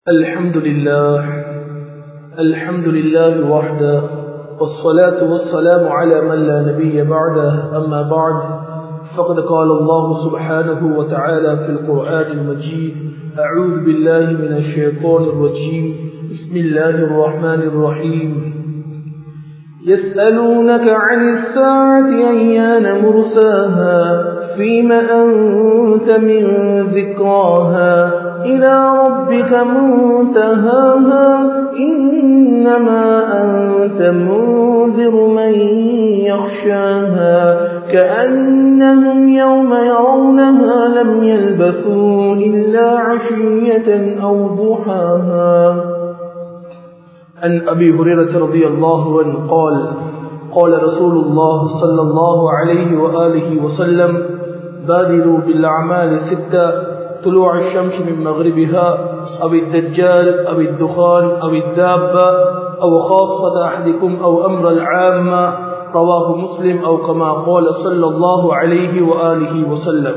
الحمد لله الحمد لله وحده والصلاة والسلام على من لا نبي بعده أما بعد فقد قال الله سبحانه وتعالى في القرآن المجيد أعوذ بالله من الشيطان الرجيم بسم الله الرحمن الرحيم يسألونك عن الساعة أيان مرساها فيما أنت من ذكراها إلى ربك منتهاها إنما أنت منذر من يخشاها كأنهم يوم يرونها لم يلبثوا إلا عشية أو ضحاها عن أبي هريرة رضي الله عنه قال قال رسول الله صلى الله عليه وآله وسلم بادروا بالأعمال ستة طلوع الشمس من مغربها أو الدجال أو الدخان أو الدابة أو خاصة أحدكم أو أمر العامة رواه مسلم أو كما قال صلى الله عليه وآله وسلم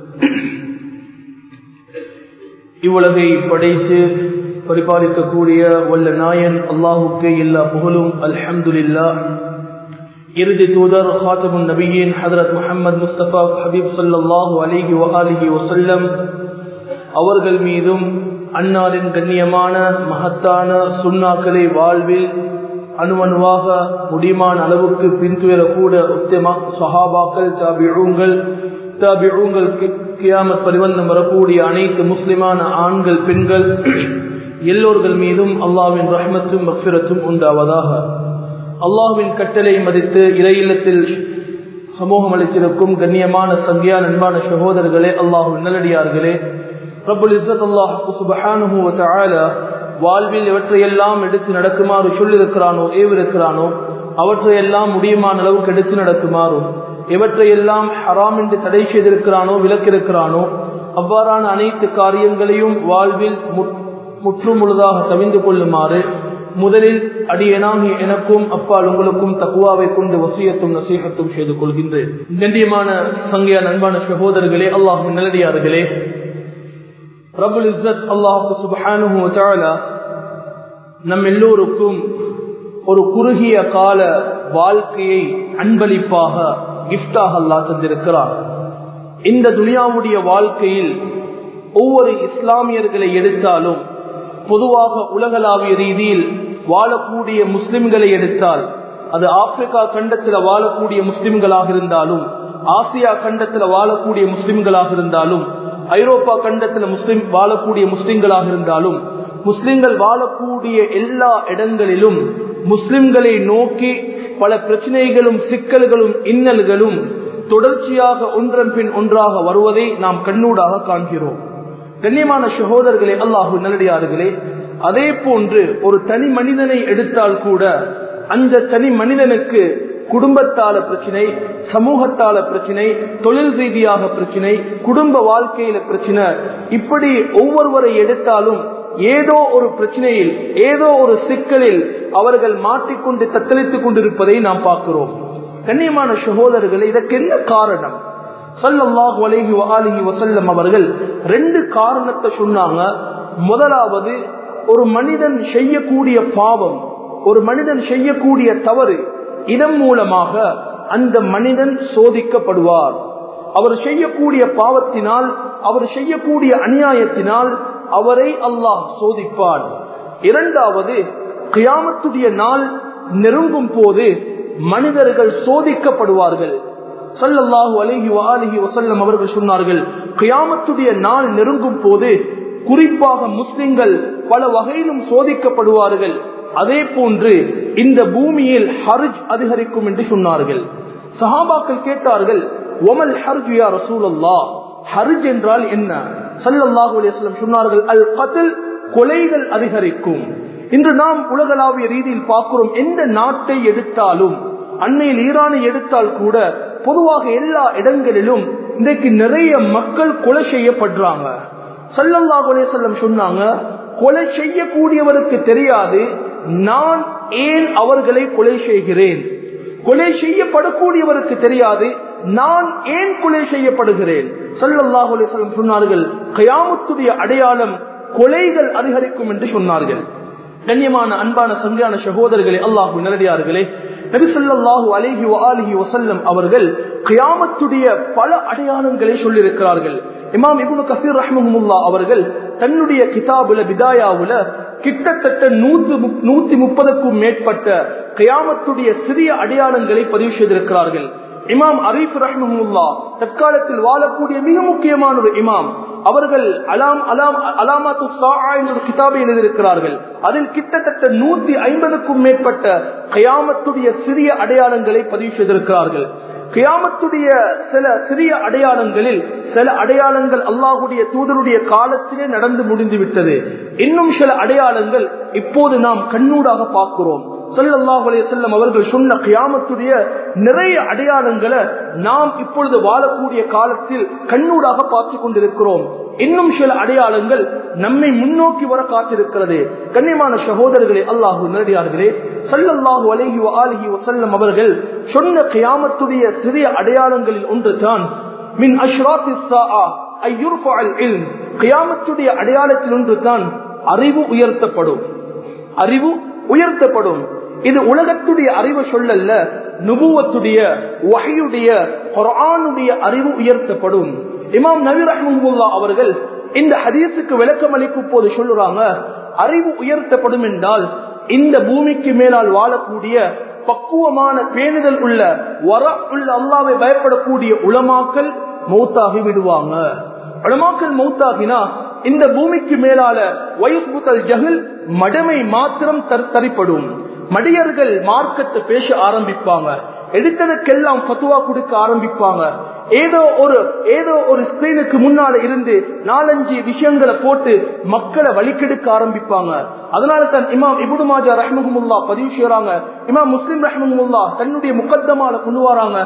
இவ்வுலகை படைத்து பரிபாலிக்கக்கூடிய வல்ல நாயன் அல்லாஹுக்கு எல்லா புகழும் அல்ஹம்துலில்லா இறுதி தூதர் ஹாத்தமுன் நபியின் ஹதரத் முஹம்மது முஸ்தபா ஹபீப் சல்லாஹூ அலிஹி வஹாலிஹி வசல்லம் அவர்கள் மீதும் அன்னாரின் கண்ணியமான மகத்தான சுண்ணாக்களை வாழ்வில் அணுவணுவாக முடியுமான அளவுக்கு பின்துயரக்கூட உத்தம சஹாபாக்கள் தாபிழூங்கள் தாபிழூங்கள் கியாமத் பரிவந்தம் வரக்கூடிய அனைத்து முஸ்லிமான ஆண்கள் பெண்கள் எல்லோர்கள் மீதும் அல்லாவின் ரஹ்மத்தும் மக்ஃபிரத்தும் உண்டாவதாக அல்லாஹுவின் கட்டளை மதித்து இறையில்லத்தில் சமூகம் அளித்திருக்கும் கண்ணியமான சங்கியா நண்பான சகோதரர்களே அல்லாஹுவின் நல்லடியார்களே ரபுல் இஸ்ஸத் அல்லாஹு சுபஹானுஹு வ தஆலா வாழ்வில் எவற்றையெல்லாம் எடுத்து நடக்குமாறு சொல்லியிருக்கிறானோ ஏவிருக்கிறானோ அவற்றையெல்லாம் முடியுமான அளவுக்கு எடுத்து நடக்குமாறோ எவற்றையெல்லாம் ஹராம் என்று தடை செய்திருக்கிறானோ விலக்கிருக்கிறானோ அவ்வாறான அனைத்து காரியங்களையும் வாழ்வில் முற்று முழுதாக தவிந்து கொள்ளுமாறு முதலில் அடியனாகி எனக்கும் அப்பால் உங்களுக்கும் தக்குவாவை கொண்டு வசியத்தும் நசீகத்தும் செய்து கொள்கின்றேன் கண்டியமான சங்கையா நண்பான சகோதரர்களே அல்லாஹும் நல்லடியார்களே ரபுல் இஸ்ஸத் அல்லாஹு சுபஹானு நம் எல்லோருக்கும் ஒரு குறுகிய கால வாழ்க்கையை அன்பளிப்பாக கிஃப்டாக அல்லா தந்திருக்கிறார் இந்த துனியாவுடைய வாழ்க்கையில் ஒவ்வொரு இஸ்லாமியர்களை எடுத்தாலும் பொதுவாக உலகளாவிய ரீதியில் வாழக்கூடிய முஸ்லிம்களை எடுத்தால் அது ஆப்பிரிக்கா கண்டத்தில் வாழக்கூடிய முஸ்லிம்களாக இருந்தாலும் ஆசியா கண்டத்தில் வாழக்கூடிய முஸ்லிம்களாக இருந்தாலும் ஐரோப்பா கண்டத்தில் முஸ்லிம் வாழக்கூடிய முஸ்லிம்களாக இருந்தாலும் முஸ்லிம்கள் வாழக்கூடிய எல்லா இடங்களிலும் முஸ்லிம்களை நோக்கி பல பிரச்சனைகளும் சிக்கல்களும் இன்னல்களும் தொடர்ச்சியாக ஒன்றன் பின் ஒன்றாக வருவதை நாம் கண்ணூடாக காண்கிறோம் கண்ணியமான சகோதரர்களே அல்லாஹு நல்லடியார்களே அதே போன்று ஒரு தனி மனிதனை எடுத்தால் கூட அந்த தனி மனிதனுக்கு குடும்பத்தால பிரச்சனை சமூகத்தால பிரச்சனை தொழில் ரீதியாக பிரச்சனை குடும்ப வாழ்க்கையில பிரச்சனை இப்படி ஒவ்வொருவரை எடுத்தாலும் ஏதோ ஒரு பிரச்சனையில் ஏதோ ஒரு சிக்கலில் அவர்கள் மாட்டிக்கொண்டு தத்தளித்துக் கொண்டிருப்பதை நாம் பார்க்கிறோம் கண்ணியமான சகோதரர்களே இதற்கு என்ன காரணம் சல்லாஹு அலஹி அலிஹி வசல்லம் அவர்கள் ரெண்டு காரணத்தை சொன்னாங்க முதலாவது ஒரு மனிதன் செய்யக்கூடிய பாவம் ஒரு மனிதன் செய்யக்கூடிய தவறு இதன் மூலமாக அந்த மனிதன் சோதிக்கப்படுவார் அவர் செய்யக்கூடிய பாவத்தினால் அவர் செய்யக்கூடிய அநியாயத்தினால் அவரை அல்லாஹ் சோதிப்பார் இரண்டாவது கியாமத்துடைய நாள் நெருங்கும் போது மனிதர்கள் சோதிக்கப்படுவார்கள் சல்லல்லாஹு அலஹி அலிஹி வசல்லம் அவர்கள் சொன்னார்கள் கியாமத்துடைய நாள் நெருங்கும் போது குறிப்பாக முஸ்லிம்கள் பல வகையிலும் சோதிக்கப்படுவார்கள் அதே போன்று இந்த பூமியில் ஹர்ஜ் அதிகரிக்கும் என்று சொன்னார்கள் சஹாபாக்கள் கேட்டார்கள் ஒமல் ஹர்ஜ் யா ரசூலல்லா ஹர்ஜ் என்றால் என்ன சல்லல்லாஹு அலிஸ்லம் சொன்னார்கள் அல் கதில் கொலைகள் அதிகரிக்கும் இன்று நாம் உலகளாவிய ரீதியில் பார்க்கிறோம் எந்த நாட்டை எடுத்தாலும் அண்மையில் ஈரானை எடுத்தால் கூட பொதுவாக எல்லா இடங்களிலும் இன்றைக்கு நிறைய மக்கள் கொலை செய்யப்படுறாங்க சல்லல்லாஹு அலிசல்லம் சொன்னாங்க கொலை செய்யக்கூடியவருக்கு தெரியாது நான் ஏன் அவர்களை கொலை செய்கிறேன் கொலை செய்யப்படக்கூடியவருக்கு தெரியாது நான் ஏன் கொலை செய்யப்படுகிறேன் சல்லல்லாஹு அலைஹி வஸல்லம் சொன்னார்கள் கயாமத்துடைய அடையாளம் கொலைகள் அதிகரிக்கும் என்று சொன்னார்கள் கண்ணியமான அன்பான சங்கையான சகோதரர்களே அல்லாஹு நிலடியார்களே நபிசல்லாஹு அலிஹி அலிஹி வசல்லம் அவர்கள் கியாமத்துடைய பல அடையாளங்களை சொல்லியிருக்கிறார்கள் இமாம் இபுனு கசீர் ரஹ்மஹமுல்லா அவர்கள் தன்னுடைய கிதாபுல பிதாயாவுல கிட்டத்தட்ட நூத்து நூத்தி முப்பதுக்கும் மேற்பட்ட கியாமத்துடைய சிறிய அடையாளங்களை பதிவு செய்திருக்கிறார்கள் இமாம் அரீப் ரஹ்மஹமுல்லா தற்காலத்தில் வாழக்கூடிய மிக முக்கியமான ஒரு இமாம் அவர்கள் அலாம் அலாம் அலாமாத்து என்ற கிதாபை எழுதியிருக்கிறார்கள் அதில் கிட்டத்தட்ட நூத்தி ஐம்பதுக்கும் மேற்பட்ட கயாமத்துடைய சிறிய அடையாளங்களை பதிவு செய்திருக்கிறார்கள் கியாமத்துடைய சில சிறிய அடையாளங்களில் சில அடையாளங்கள் அல்லாஹுடைய தூதருடைய காலத்திலே நடந்து முடிந்து விட்டது இன்னும் சில அடையாளங்கள் இப்போது நாம் கண்ணூடாக பார்க்கிறோம் சல்லாஹ் செல்லம் அவர்கள் சொன்ன கியாமத்துடைய நிறைய அடையாளங்களை நாம் இப்பொழுது வாழக்கூடிய காலத்தில் கண்ணூடாக பார்த்து கொண்டிருக்கிறோம் இன்னும் சில அடையாளங்கள் நம்மை முன்னோக்கி வர காத்திருக்கிறது கண்ணியமான சகோதரர்களே அல்லாஹூ நேரடியார்களே சல்லல்லாஹு அலஹி அலஹி வசல்லம் அவர்கள் சொன்ன கியாமத்துடைய சிறிய அடையாளங்களில் ஒன்று தான் மின் கியாமத்துடைய அடையாளத்தில் ஒன்று தான் அறிவு உயர்த்தப்படும் அறிவு உயர்த்தப்படும் இது உலகத்துடைய அறிவு சொல்லல்ல நுபுவத்துடைய வகையுடைய குரானுடைய அறிவு உயர்த்தப்படும் இமாம் நவீர் ரஹமுல்லா அவர்கள் இந்த ஹதீஸுக்கு விளக்கம் அளிக்கும் போது சொல்லுறாங்க அறிவு உயர்த்தப்படும் என்றால் இந்த பூமிக்கு மேலால் வாழக்கூடிய பக்குவமான பேணுதல் உள்ள வர உள்ள அல்லாவை பயப்படக்கூடிய உளமாக்கல் மௌத்தாகி விடுவாங்க உளமாக்கல் மௌத்தாகினா இந்த பூமிக்கு மேலால வயசுபுத்தல் ஜஹில் மடமை மாத்திரம் தரிப்படும் மடியர்கள் மார்க்கத்தை பேச ஆரம்பிப்பாங்க எடுத்ததுக்கெல்லாம் பத்துவா கொடுக்க ஆரம்பிப்பாங்க ஏதோ ஒரு ஏதோ ஒரு ஸ்கிரீனுக்கு முன்னால இருந்து நாலஞ்சு விஷயங்களை போட்டு மக்களை வலிக்கெடுக்க ஆரம்பிப்பாங்க அதனால தான் இமாம் இபுடு மாஜா ரஹ்மஹமுல்லா பதிவு செய்யறாங்க இமாம் முஸ்லிம் ரஹ்மஹமுல்லா தன்னுடைய முக்கத்தமால கொண்டு வராங்க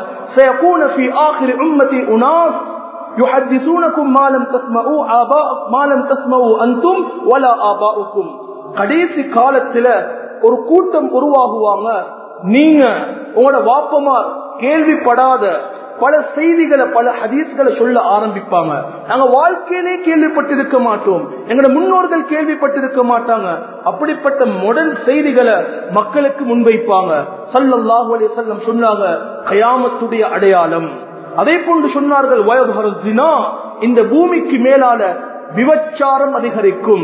يحدثونكم ما لم تسمعوا آباء ما لم تسمعوا أنتم ولا آباؤكم கடைசி காலத்துல ஒரு கூட்டம் உருவாகுவாங்க நீங்க உங்களோட வாப்பமார் கேள்விப்படாத பல செய்திகளை பல ஹதீஸ்களை சொல்ல ஆரம்பிப்பாங்க நாங்க வாழ்க்கையிலே கேள்விப்பட்டிருக்க மாட்டோம் எங்களோட முன்னோர்கள் கேள்விப்பட்டிருக்க மாட்டாங்க அப்படிப்பட்ட மொடல் செய்திகளை மக்களுக்கு முன்வைப்பாங்க சல்லல்லாஹு அலைஹி வஸல்லம் சொன்னாங்க கயாமத்துடைய அடையாளம் அதே போன்று சொன்னார்கள் வயபரசினா இந்த பூமிக்கு மேலால விபச்சாரம் அதிகரிக்கும்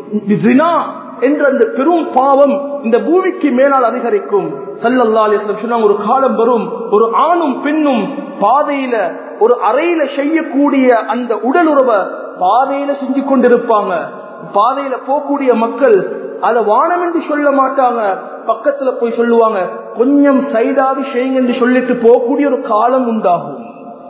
ஜினா என்ற அந்த பெரும் பாவம் இந்த பூமிக்கு மேலால் அதிகரிக்கும் சல்லல்லா அலிஸ்லம் சொன்னாங்க ஒரு காலம் வரும் ஒரு ஆணும் பெண்ணும் பாதையில ஒரு அறையில செய்யக்கூடிய அந்த உடலுறவை பாதையில செஞ்சு கொண்டிருப்பாங்க பாதையில போகக்கூடிய மக்கள் அதை வானம் என்று சொல்ல மாட்டாங்க பக்கத்துல போய் சொல்லுவாங்க கொஞ்சம் சைடாவி செய்யுங்க என்று சொல்லிட்டு போகக்கூடிய ஒரு காலம் உண்டாகும்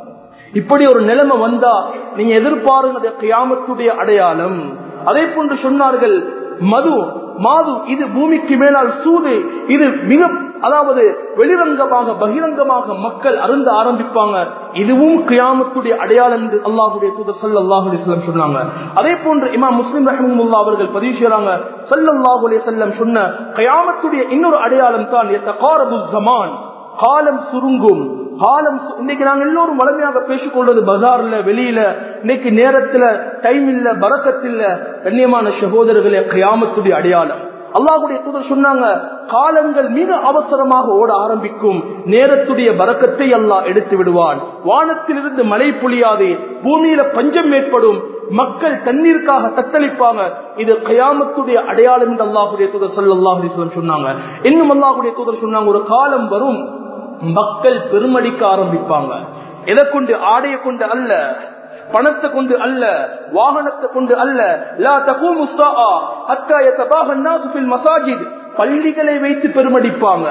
இப்படி ஒரு நிலைமை வந்தா நீங்க எதிர்பாருங்க கியாமத்துடைய அடையாளம் அதே போன்று சொன்னார்கள் மது மாது இது பூமிக்கு மேலால் சூது இது மிக அதாவது வெளிரங்கமாக பகிரங்கமாக மக்கள் அருந்த ஆரம்பிப்பாங்க இதுவும் கியாமத்துடைய அடையாளம் என்று அல்லாஹுடைய தூதர் சல்லாஹு அலிஸ்லாம் சொன்னாங்க அதே போன்று இமாம் முஸ்லிம் ரஹமுல்லா அவர்கள் பதிவு செய்யறாங்க சல்லாஹு அலி செல்லம் சொன்ன கயாமத்துடைய இன்னொரு அடையாளம் தான் ஜமான் காலம் சுருங்கும் காலம் இன்னைக்கு நாங்க எல்லோரும் வளமையாக பேசிக்கொள்றது பஜார்ல வெளியில இன்னைக்கு நேரத்துல டைம் இல்ல பறக்கத்தில்ல கண்ணியமான சகோதரர்களே கயாமத்துடைய அடையாளம் அல்லாஹுடைய தூதர் சொன்னாங்க காலங்கள் மிக அவசரமாக ஓட ஆரம்பிக்கும் நேரத்துடைய பறக்கத்தை அல்லாஹ் எடுத்து விடுவான் வானத்திலிருந்து மழை பொழியாது பூமியில பஞ்சம் ஏற்படும் மக்கள் தண்ணீருக்காக தத்தளிப்பாங்க இது கயாமத்துடைய அடையாளம் என்று அல்லாஹுடைய தூதர் சல்லாஹ் சொன்னாங்க இன்னும் அல்லாஹுடைய தூதர் சொன்னாங்க ஒரு காலம் வரும் மக்கள் பெருமடிக்க ஆரம்பிப்பாங்க எதை கொண்டு ஆடைய கொண்டு அல்ல பணத்தை கொண்டு அல்ல வாகனத்தை கொண்டு அல்ல லா தகூமு ஸாஆ ஹத்தா யதபாஹ الناس في المساجد பள்ளிகளை வைத்து பெருமடிப்பாங்க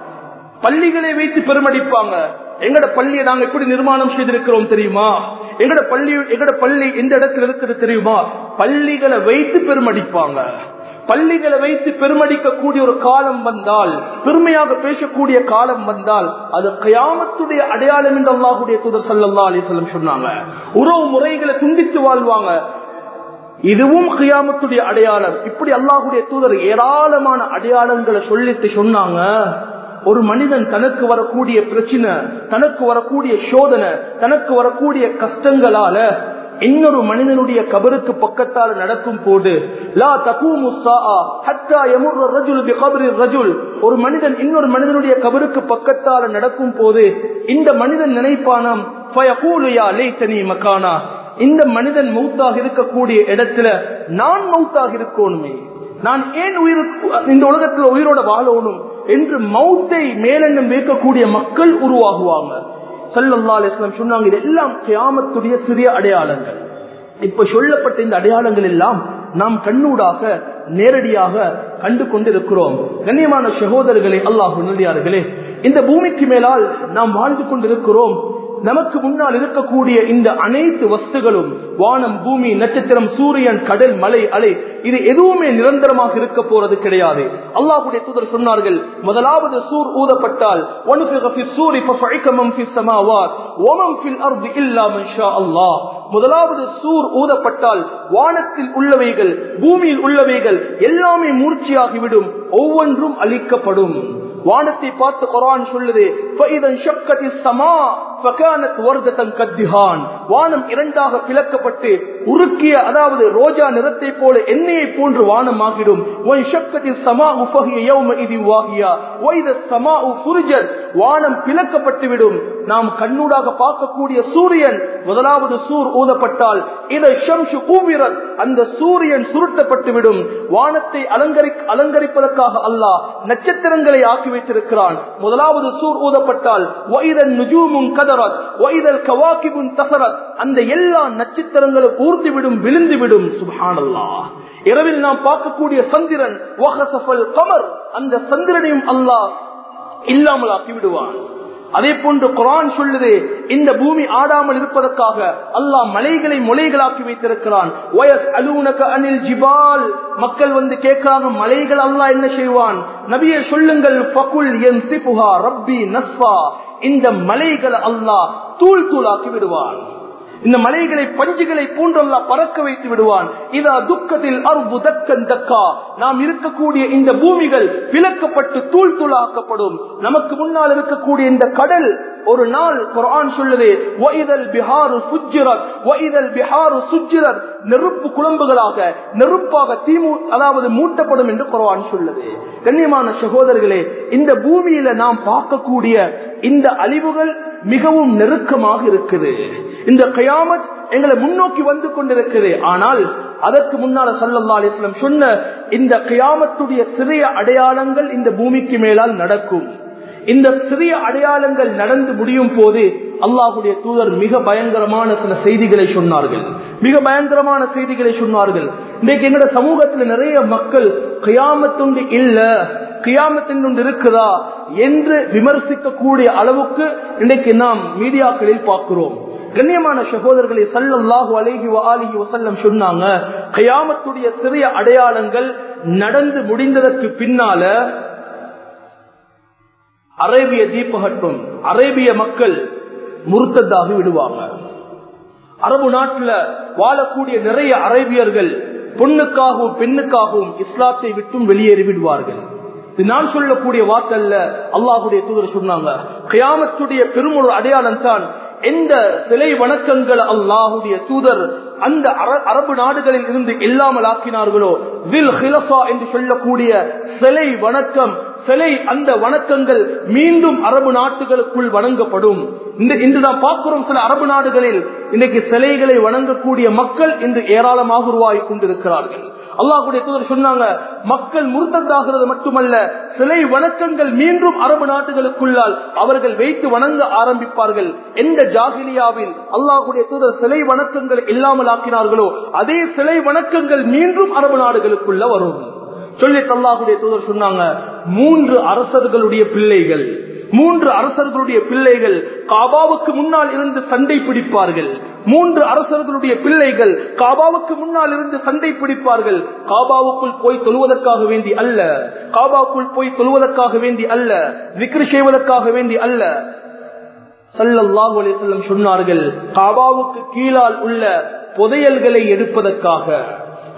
பள்ளிகளை வைத்து பெருமடிப்பாங்க எங்கட பள்ளியை நாங்க எப்படி நிர்மாணம் செய்திருக்கிறோம் தெரியுமா எங்கட பள்ளி எங்கட பள்ளி எந்த இடத்துல இருக்குது தெரியுமா பள்ளிகளை வைத்து பெருமடிப்பாங்க பள்ளிகளை வைத்து பெருமடிக்க கூடிய ஒரு காலம் வந்தால் பெருமையாக பேசக்கூடிய காலம் வந்தால் அது கயாமத்துடைய அடையாளம் என்று அல்லாஹுடைய தூதர் சல்லா அலிசல்லம் சொன்னாங்க உறவு முறைகளை துண்டித்து வாழ்வாங்க இதுவும் கியாமத்துடைய அடையாளம் இப்படி அல்லாஹுடைய தூதர் ஏராளமான அடையாளங்களை சொல்லிட்டு சொன்னாங்க ஒரு மனிதன் தனக்கு வரக்கூடிய பிரச்சனை தனக்கு வரக்கூடிய சோதனை தனக்கு வரக்கூடிய கஷ்டங்களால இன்னொரு மனிதனுடைய கபருக்கு பக்கத்தால் நடக்கும் போது லா தகூமு ஸாஆ ஹத்தா யமுர்ரு الرجل بقبر الرجل ஒரு மனிதன் இன்னொரு மனிதனுடைய கபருக்கு பக்கத்தால் நடக்கும் போது இந்த மனிதன் நினைப்பானாம் ஃபயகூலு யா லைத்தனி மகானா இந்த மனிதன் மௌத்தாக இருக்கக்கூடிய இடத்துல நான் மௌத்தாக இருக்கணுமே நான் ஏன் உயிர் இந்த உலகத்துல உயிரோட வாழணும் என்று மௌத்தை மேலெண்ணம் வைக்கக்கூடிய மக்கள் உருவாகுவாங்க சல்லல்லா அலிஸ்லாம் சொன்னாங்க இதெல்லாம் கியாமத்துடைய சிறிய அடையாளங்கள் இப்ப சொல்லப்பட்ட இந்த அடையாளங்கள் எல்லாம் நாம் கண்ணூடாக நேரடியாக கண்டு கொண்டிருக்கிறோம் கண்ணியமான சகோதரர்களே அல்லாஹ் நல்லியார்களே இந்த பூமிக்கு மேலால் நாம் வாழ்ந்து கொண்டிருக்கிறோம் நமக்கு முன்னால் இருக்கக்கூடிய இந்த அனைத்து வஸ்துகளும் வானம் பூமி நட்சத்திரம் சூரியன் கடல் மலை அலை இது எதுவுமே நிரந்தரமாக இருக்க போறது கிடையாது அல்லாஹுடைய தூதர் சொன்னார்கள் முதலாவது சூர் ஊதப்பட்டால் முதலாவது சூர் ஊதப்பட்டால் வானத்தில் உள்ளவைகள் பூமியில் உள்ளவைகள் எல்லாமே மூர்ச்சியாகிவிடும் ஒவ்வொன்றும் அழிக்கப்படும் வானத்தை பார்த்து குரான் சொல்லுது வானம் இரண்டாக பிளக்கப்பட்டு உருக்கிய அதாவது ரோஜா நிறத்தை போல எண்ணெயை போன்று வானம் ஆகிடும் வானம் பிளக்கப்பட்டுவிடும் நாம் கண்ணூடாக பார்க்கக்கூடிய சூரியன் முதலாவது சூர் ஊதப்பட்டால் இதை ஷம்ஷு கூவிரல் அந்த சூரியன் சுருட்டப்பட்டுவிடும் வானத்தை அலங்கரி அலங்கரிப்பதற்காக அல்லாஹ் நட்சத்திரங்களை ஆக்கி வைத்திருக்கிறான் முதலாவது சூர் ஊதப்பட்டால் வைதல் நுஜூமும் கதரத் வைதல் கவாக்கிபும் தசரத் அந்த எல்லா நட்சத்திரங்களும் ஊர்ந்துவிடும் விழுந்துவிடும் சுபானல்லா இரவில் நாம் பார்க்கக்கூடிய சந்திரன் கமர் அந்த சந்திரனையும் அல்லாஹ் இல்லாமல் ஆக்கி விடுவான் அதே போன்று குரான் சொல்லுது இந்த பூமி ஆடாமல் இருப்பதற்காக அல்லாஹ் மலைகளை மொழிகளாக்கி வைத்திருக்கிறான் வயஸ் அலூனக அனில் ஜிபால் மக்கள் வந்து கேட்கிறாங்க மலைகள் அல்லாஹ் என்ன செய்வான் நபியை சொல்லுங்கள் ஃபகுல் என் சிபுஹா ரப்பி நஸ்வா இந்த மலைகளை அல்லாஹ் தூள் தூளாக்கி விடுவான் இந்த மலைகளை பஞ்சுகளை போன்றல்ல பறக்க வைத்து விடுவான் இதா துக்கத்தில் அருபு தக்கன் தக்கா நாம் இருக்கக்கூடிய இந்த பூமிகள் விலக்கப்பட்டு தூள் தூளாக்கப்படும் நமக்கு முன்னால் இருக்கக்கூடிய இந்த கடல் ஒரு நாள் குரான் சொல்லுது ஒய்தல் பிஹாரு சுஜிரத் ஒய்தல் பிஹாரு சுஜிரத் நெருப்பு குழம்புகளாக நெருப்பாக தீமூ அதாவது மூட்டப்படும் என்று குரான் சொல்லுது கண்ணியமான சகோதரர்களே இந்த பூமியில நாம் பார்க்கக்கூடிய இந்த அழிவுகள் மிகவும் நெருக்கமாக இருக்குது இந்த கயாமத் எங்களை முன்னோக்கி வந்து கொண்டிருக்குது ஆனால் அதற்கு முன்னால சல்லல்லா அலிஸ்லம் சொன்ன இந்த கயாமத்துடைய சிறிய அடையாளங்கள் இந்த பூமிக்கு மேலால் நடக்கும் இந்த சிறிய அடையாளங்கள் நடந்து முடியும் போது அல்லாஹுடைய தூதர் மிக பயங்கரமான சில செய்திகளை சொன்னார்கள் மிக பயங்கரமான செய்திகளை சொன்னார்கள் இன்றைக்கு எங்கட சமூகத்துல நிறைய மக்கள் கியாமத்துண்டு இல்ல கியாமத்தின் இருக்குதா என்று விமர்சிக்கக்கூடிய அளவுக்கு இன்றைக்கு நாம் மீடியாக்களில் பார்க்கிறோம் கண்ணியமான சகோதரர்களை சல்லல்லாஹு அலைஹி அலிஹி வசல்லம் சொன்னாங்க கயாமத்துடைய சிறிய அடையாளங்கள் நடந்து முடிந்ததற்கு பின்னால அரேபிய தீபகற்பம் அரேபிய மக்கள் முருத்ததாகி விடுவாங்க அரபு நாட்டுல வாழக்கூடிய நிறைய அரேபியர்கள் பொண்ணுக்காகவும் பெண்ணுக்காகவும் இஸ்லாத்தை விட்டும் வெளியேறி விடுவார்கள் இது நான் சொல்லக்கூடிய வாக்கல்ல அல்லாஹுடைய தூதர் சொன்னாங்க கயாமத்துடைய பெருமொரு அடையாளம் தான் எந்த சிலை வணக்கங்கள் அல்லாஹுடைய தூதர் அந்த அரபு நாடுகளில் இருந்து இல்லாமல் ஆக்கினார்களோ வில் ஹிலஃபா என்று சொல்லக்கூடிய சிலை வணக்கம் சிலை அந்த வணக்கங்கள் மீண்டும் அரபு நாட்டுகளுக்குள் வணங்கப்படும் இந்த இன்று நாம் பார்க்கிறோம் சில அரபு நாடுகளில் இன்னைக்கு சிலைகளை வணங்கக்கூடிய மக்கள் இன்று ஏராளமாக உருவாகி கொண்டிருக்கிறார்கள் அல்லாஹுடைய தூதர் சொன்னாங்க மக்கள் முருத்ததாகிறது மட்டுமல்ல சிலை வணக்கங்கள் மீண்டும் அரபு நாட்டுகளுக்குள்ளால் அவர்கள் வைத்து வணங்க ஆரம்பிப்பார்கள் எந்த ஜாகிலியாவில் அல்லாஹுடைய தூதர் சிலை வணக்கங்கள் இல்லாமல் ஆக்கினார்களோ அதே சிலை வணக்கங்கள் மீண்டும் அரபு நாடுகளுக்குள்ள வரும் சொல்லி அல்லாஹுடைய தூதர் சொன்னாங்க மூன்று அரசர்களுடைய பிள்ளைகள் மூன்று அரசர்களுடைய பிள்ளைகள் காபாவுக்கு முன்னால் இருந்து சண்டை பிடிப்பார்கள் மூன்று அரசர்களுடைய பிள்ளைகள் காபாவுக்கு முன்னால் இருந்து சண்டை பிடிப்பார்கள் காபாவுக்குள் போய் தொழுவதற்காக வேண்டி அல்ல காபாவுக்குள் போய் தொழுவதற்காக வேண்டி அல்ல விக்ரி செய்வதற்காக வேண்டி அல்ல சல்லல்லாஹு அலிசல்லம் சொன்னார்கள் காபாவுக்கு கீழால் உள்ள புதையல்களை எடுப்பதற்காக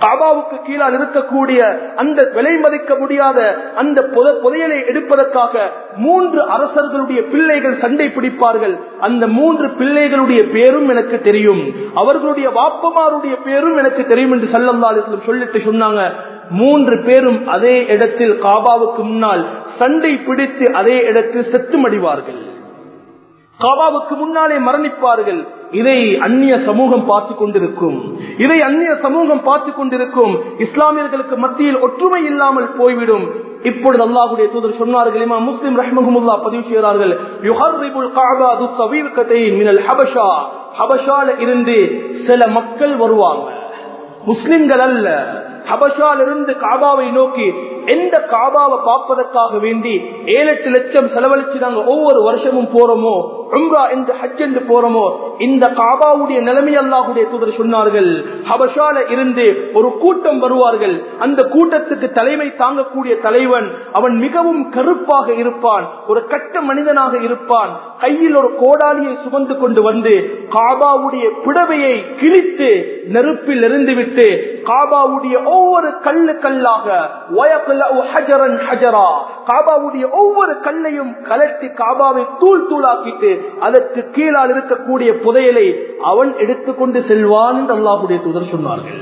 காபாவுக்கு கீழால் இருக்கக்கூடிய அந்த விலை மதிக்க முடியாத அந்த புத- புதையலை எடுப்பதற்காக மூன்று அரசர்களுடைய பிள்ளைகள் சண்டை பிடிப்பார்கள் அந்த மூன்று பிள்ளைகளுடைய பேரும் எனக்கு தெரியும் அவர்களுடைய வாப்பமாருடைய பேரும் எனக்கு தெரியும் என்று சல்லல்லா அலிஸ்லம் சொல்லிட்டு சொன்னாங்க மூன்று பேரும் அதே இடத்தில் காபாவுக்கு முன்னால் சண்டை பிடித்து அதே இடத்தில் செத்து மடிவார்கள் காபாவுக்கு முன்னாலே மரணிப்பார்கள் இதை அந்நிய சமூகம் பார்த்து கொண்டிருக்கும் இதை அந்நிய சமூகம் பார்த்து கொண்டிருக்கும் இஸ்லாமியர்களுக்கு மத்தியில் ஒற்றுமை இல்லாமல் போய்விடும் இப்பொழுது அல்லாஹுடைய தூதர் சொன்னார்கள் இமாம் முஸ்லிம் ரஹ்மஹமுல்லா பதிவு செய்கிறார்கள் யுஹர்ரிபுல் கஅபா து சவீர்கதைன் மினல் ஹபஷா ஹபஷால இருந்து சில மக்கள் வருவாங்க முஸ்லிம்கள் அல்ல ஹபஷால இருந்து காபாவை நோக்கி எந்த காபாவை பார்ப்பதற்காக வேண்டி ஏழு எட்டு லட்சம் செலவழிச்சு நாங்க ஒவ்வொரு வருஷமும் போறோமோ உம்ரா என்று ஹஜ் என்று போறோமோ இந்த காபாவுடைய நிலைமை அல்லாஹுடைய தூதர் சொன்னார்கள் ஹபஷால இருந்து ஒரு கூட்டம் வருவார்கள் அந்த கூட்டத்துக்கு தலைமை தாங்கக்கூடிய தலைவன் அவன் மிகவும் கருப்பாக இருப்பான் ஒரு கட்ட மனிதனாக இருப்பான் கையில் ஒரு கோடாலியை சுமந்து கொண்டு வந்து காபாவுடைய பிடவையை கிழித்து நெருப்பில் எரிந்துவிட்டு காபாவுடைய ஒவ்வொரு கல்லு கல்லாக வயக்குலஉ ஹஜரன் ஹஜரா காபாவுடைய ஒவ்வொரு கல்லையும் கலட்டி காபாவை தூள் தூளாக்கிட்டு அதற்கு கீழால் இருக்கக்கூடிய புதையலை அவன் எடுத்துக்கொண்டு செல்வான் என்று அல்லாஹுடைய தூதர் சொன்னார்கள்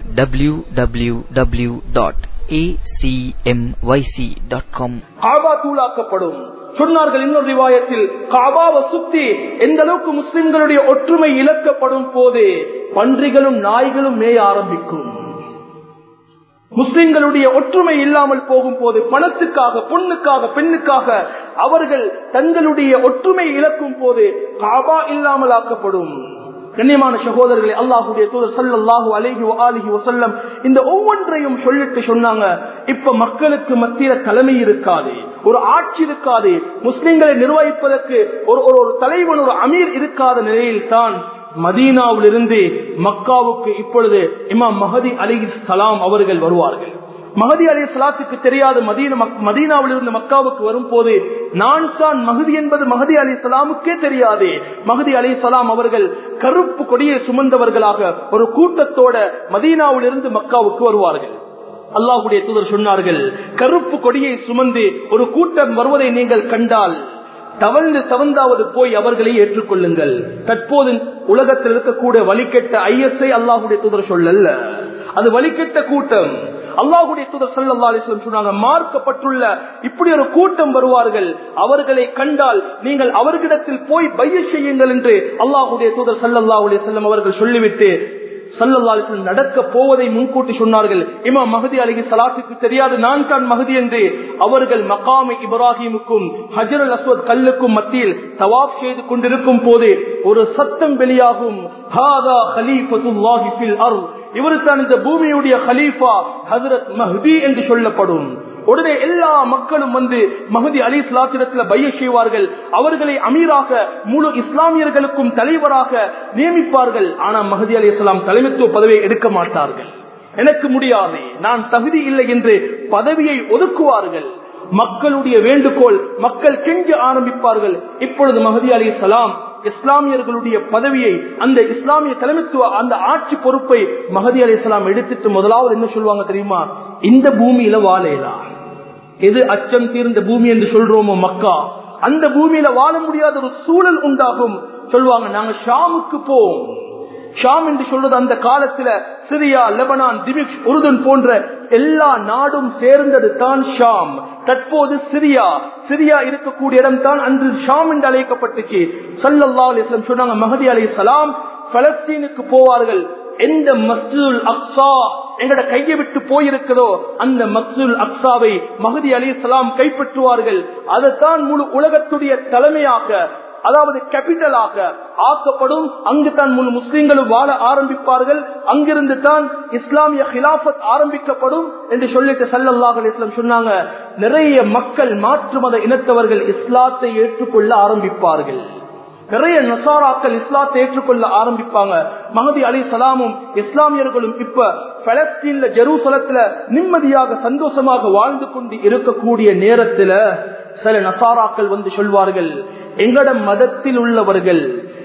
www.acmyc.com காபா தூளாக்கப்படும் சொன்னார்கள் இன்னொரு ரிவாயத்தில் காபாவை சுத்தி எந்த அளவுக்கு முஸ்லிம்களுடைய ஒற்றுமை இழக்கப்படும் போது பன்றிகளும் நாய்களும் மேய ஆரம்பிக்கும் முஸ்லிம்களுடைய ஒற்றுமை இல்லாமல் போகும் போது பணத்துக்காக பொண்ணுக்காக பெண்ணுக்காக அவர்கள் தங்களுடைய ஒற்றுமை இழக்கும் போது காபா இல்லாமல் ஆக்கப்படும் கண்ணியமான சகோதரர்களே அல்லாஹுடைய தூதர் சல்லல்லாஹு அலைஹி ஆலிஹி வசல்லம் இந்த ஒவ்வொன்றையும் சொல்லிட்டு சொன்னாங்க இப்ப மக்களுக்கு மத்தியில தலைமை இருக்காது ஒரு ஆட்சி இருக்காது முஸ்லிம்களை நிர்வகிப்பதற்கு ஒரு ஒரு ஒரு தலைவன் ஒரு அமீர் இருக்காத நிலையில் தான் மதீனாவிலிருந்து மக்காவுக்கு இப்பொழுது இமாம் மஹதி அலி சலாம் அவர்கள் வருவார்கள் மஹதி அலி சலாத்துக்கு தெரியாத மதீன மதீனாவில் இருந்து மக்காவுக்கு வரும் போது நான் தான் மகதி என்பது மகதி அலி சலாமுக்கே தெரியாது மகதி அலி சலாம் அவர்கள் கருப்பு கொடியை சுமந்தவர்களாக ஒரு கூட்டத்தோட மதீனாவில் இருந்து மக்காவுக்கு வருவார்கள் அல்லாஹுடைய தூதர் சொன்னார்கள் கருப்பு கொடியை சுமந்து ஒரு கூட்டம் வருவதை நீங்கள் கண்டால் தவழ்ந்து தவந்தாவது போய் அவர்களை ஏற்றுக்கொள்ளுங்கள் தற்போது உலகத்தில் இருக்கக்கூடிய வழிகெட்ட ஐஎஸ்ஐ அல்லாஹுடைய தூதர் சொல்லல்ல அது வழிகெட்ட கூட்டம் அல்லாஹுடைய தூதர் சல்லா அலிஸ்லம் சொன்னாங்க மார்க்கப்பட்டுள்ள இப்படி ஒரு கூட்டம் வருவார்கள் அவர்களை கண்டால் நீங்கள் அவர்களிடத்தில் போய் பைய செய்யுங்கள் என்று அல்லாஹுடைய தூதர் சல்லல்லா அலிஸ்லம் அவர்கள் சொல்லிவிட்டு சல்லல்லாலிசன் நடக்க போவதை முன்கூட்டி சொன்னார்கள் இமா மகதி அலிகி சலாத்துக்கு தெரியாது நான் தான் மகதி என்று அவர்கள் மகாமி இப்ராஹிமுக்கும் ஹஜர் அல் அஸ்வத் கல்லுக்கும் மத்தியில் தவாப் செய்து கொண்டிருக்கும் போது ஒரு சத்தம் வெளியாகும் ஹாதா ஹலீஃபத்துல்லாஹி ஃபில் அர்த் இவர் தான் இந்த பூமியுடைய ஹலீஃபா ஹசரத் மஹதி என்று சொல்லப்படும் உடனே எல்லா மக்களும் வந்து மஹதி அலி இஸ்லாத்திரத்தில் பைய செய்வார்கள் அவர்களை அமீராக முழு இஸ்லாமியர்களுக்கும் தலைவராக நியமிப்பார்கள் ஆனா மஹதி அலி இஸ்லாம் தலைமைத்துவ பதவியை எடுக்க மாட்டார்கள் எனக்கு முடியாது நான் தகுதி இல்லை என்று பதவியை ஒதுக்குவார்கள் மக்களுடைய வேண்டுகோள் மக்கள் கெஞ்ச ஆரம்பிப்பார்கள் இப்பொழுது மஹதி அலி இஸ்லாம் இஸ்லாமியர்களுடைய பதவியை அந்த இஸ்லாமிய தலைமைத்துவ அந்த ஆட்சி பொறுப்பை மஹதி அலி இஸ்லாம் எடுத்துட்டு முதலாவது என்ன சொல்லுவாங்க தெரியுமா இந்த பூமியில வாழையலாம் எது அச்சம் தீர்ந்த பூமி என்று சொல்றோமோ மக்கா அந்த பூமியில வாழ முடியாத ஒரு சூழல் உண்டாகும் சொல்லுவாங்க நாங்க ஷாமுக்கு போவோம் ஷாம் என்று சொல்றது அந்த காலத்துல சிரியா லெபனான் திமிஷ் உருதன் போன்ற எல்லா நாடும் சேர்ந்தது தான் ஷாம் தற்போது சிரியா சிரியா இருக்கக்கூடிய இடம் தான் அன்று ஷாம் என்று அழைக்கப்பட்டுச்சு சல்லல்லா அலிஸ்லாம் சொன்னாங்க மஹதி அலி சலாம் பலஸ்தீனுக்கு போவார்கள் எந்த மஸ்ஜுல் அக்ஸா எங்கட கையை விட்டு போயிருக்கிறதோ அந்த மக்சுல் அக்ஸாவை மஹதி அலி சலாம் கைப்பற்றுவார்கள் அதைத்தான் முழு உலகத்துடைய தலைமையாக அதாவது கேபிட்டலாக ஆக்கப்படும் அங்கு தான் முழு முஸ்லிம்களும் வாழ ஆரம்பிப்பார்கள் அங்கிருந்து தான் இஸ்லாமிய ஹிலாபத் ஆரம்பிக்கப்படும் என்று சொல்லிட்டு சல்லல்லாஹ் இஸ்லாம் சொன்னாங்க நிறைய மக்கள் மாற்று மத இனத்தவர்கள் இஸ்லாத்தை ஏற்றுக்கொள்ள ஆரம்பிப்பார்கள் நிறைய நசாராக்கள் இஸ்லாத்தை ஏற்றுக்கொள்ள ஆரம்பிப்பாங்க மகதி அலி சலாமும் இஸ்லாமியர்களும் இப்ப பலஸ்தீன்ல ஜெருசலத்துல நிம்மதியாக சந்தோஷமாக வாழ்ந்து கொண்டு இருக்கக்கூடிய நேரத்துல சில நசாராக்கள் வந்து சொல்வார்கள் எங்கட மதத்தில் உள்ளவர்கள்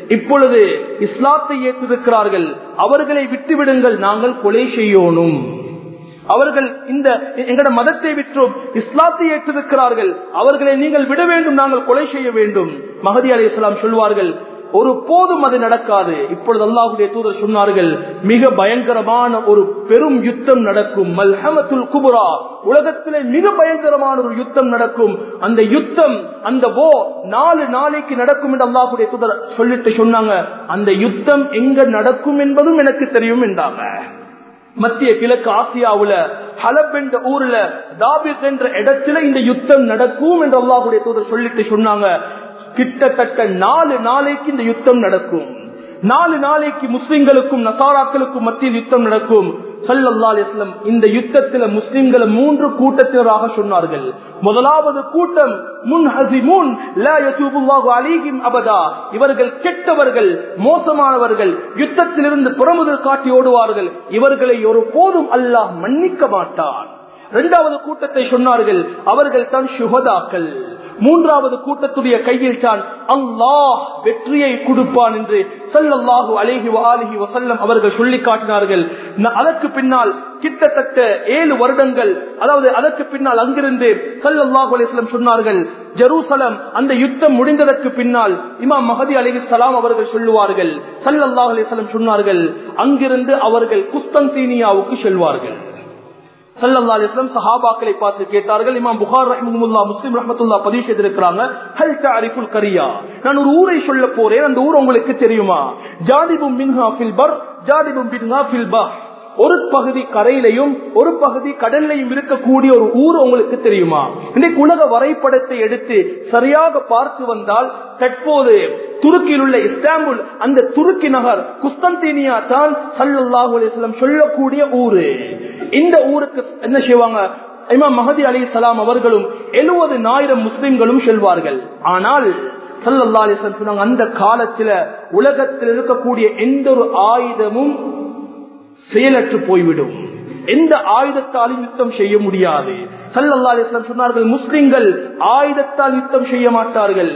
இப்பொழுது இஸ்லாத்தை ஏற்றிருக்கிறார்கள் அவர்களை விட்டுவிடுங்கள் நாங்கள் கொலை செய்யணும் அவர்கள் இந்த எங்கட மதத்தை விற்றும் இஸ்லாத்தை ஏற்றிருக்கிறார்கள் அவர்களை நீங்கள் விட வேண்டும் நாங்கள் கொலை செய்ய வேண்டும் மகதி அலி இஸ்லாம் சொல்வார்கள் ஒரு போதும் அது நடக்காது இப்பொழுது அல்லாஹுடைய தூதர் சொன்னார்கள் மிக பயங்கரமான ஒரு பெரும் யுத்தம் நடக்கும் மல்ஹமத்துல் குபுரா உலகத்திலே மிக பயங்கரமான ஒரு யுத்தம் நடக்கும் அந்த யுத்தம் அந்த ஓ நாலு நாளைக்கு நடக்கும் என்று அல்லாஹுடைய தூதர் சொல்லிட்டு சொன்னாங்க அந்த யுத்தம் எங்க நடக்கும் என்பதும் எனக்கு தெரியும் என்றாங்க மத்திய கிழக்கு ஆசியாவுல ஹலப் என்ற ஊர்ல தாபித் என்ற இடத்துல இந்த யுத்தம் நடக்கும் என்று அல்லாஹுடைய தூதர் சொல்லிட்டு சொன்னாங்க கிட்டத்தட்ட நாலு நாளைக்கு இந்த யுத்தம் நடக்கும் நாலு நாளைக்கு முஸ்லிம்களுக்கும் நசாராக்களுக்கும் மத்தியில் யுத்தம் நடக்கும் சல்லல்லா அலிஸ்லம் இந்த யுத்தத்தில் முஸ்லிம்களை மூன்று கூட்டத்தினராக சொன்னார்கள் முதலாவது கூட்டம் முன் ஹசிமூன் அலிஹிம் அபதா இவர்கள் கெட்டவர்கள் மோசமானவர்கள் யுத்தத்திலிருந்து புறமுதல் காட்டி ஓடுவார்கள் இவர்களை ஒரு போதும் அல்லாஹ் மன்னிக்க மாட்டான் இரண்டாவது கூட்டத்தை சொன்னார்கள் அவர்கள் தான் சுகதாக்கள் மூன்றாவது கூட்டத்துடைய கையில் தான் அல்லாஹ் வெற்றியை கொடுப்பான் என்று சல்லல்லாஹு அலேஹி அலிஹி வசல்லம் அவர்கள் சொல்லி காட்டினார்கள் அதற்கு பின்னால் கிட்டத்தட்ட ஏழு வருடங்கள் அதாவது அதற்கு பின்னால் அங்கிருந்து சல்லல்லாஹு அலிஸ்லம் சொன்னார்கள் ஜெருசலம் அந்த யுத்தம் முடிந்ததற்கு பின்னால் இமாம் மஹதி அலி சலாம் அவர்கள் சொல்லுவார்கள் சல்லல்லாஹு அலிஸ்லம் சொன்னார்கள் அங்கிருந்து அவர்கள் குஸ்தந்தீனியாவுக்கு செல்வார்கள் சல்லல்லா அலிஸ்லாம் சஹாபாக்களை பார்த்து கேட்டார்கள் இமாம் புகார் ரஹமுல்லா முஸ்லிம் ரஹமத்துல்லா பதிவு செய்திருக்கிறாங்க ஹல் தாரிஃபுல் கரியா நான் ஒரு ஊரை சொல்ல போறேன் அந்த ஊர் உங்களுக்கு தெரியுமா ஜாதிபும் மின்ஹா ஃபில் பர் ஜாதிபும் மின்ஹா ஃபில் பர் ஒரு பகுதி கரையிலையும் ஒரு பகுதி கடல்லையும் இருக்கக்கூடிய ஒரு ஊர் உங்களுக்கு தெரியுமா இன்னைக்கு உலக வரைபடத்தை எடுத்து சரியாக பார்த்து வந்தால் தற்போது துருக்கியில் உள்ள இஸ்தாம்புல் அந்த துருக்கி நகர் குஸ்தந்தீனியா தான் சல்லாஹூ அலிஸ்லாம் சொல்லக்கூடிய ஊரு இந்த ஊருக்கு என்ன செய்வாங்க இமாம் மஹதி அலி சலாம் அவர்களும் எழுபது ஆயிரம் முஸ்லிம்களும் செல்வார்கள் ஆனால் சல்லல்லா அலிஸ்லாம் சொன்னாங்க அந்த காலத்துல உலகத்தில் இருக்கக்கூடிய எந்த ஒரு ஆயுதமும் செயலற்று போய்விடும் எந்த ஆயுதத்தாலும் யுத்தம் செய்ய முடியாது சல்லல்லா அலிஸ்லாம் சொன்னார்கள் முஸ்லிம்கள் ஆயுதத்தால் யுத்தம் செய்ய மாட்டார்கள்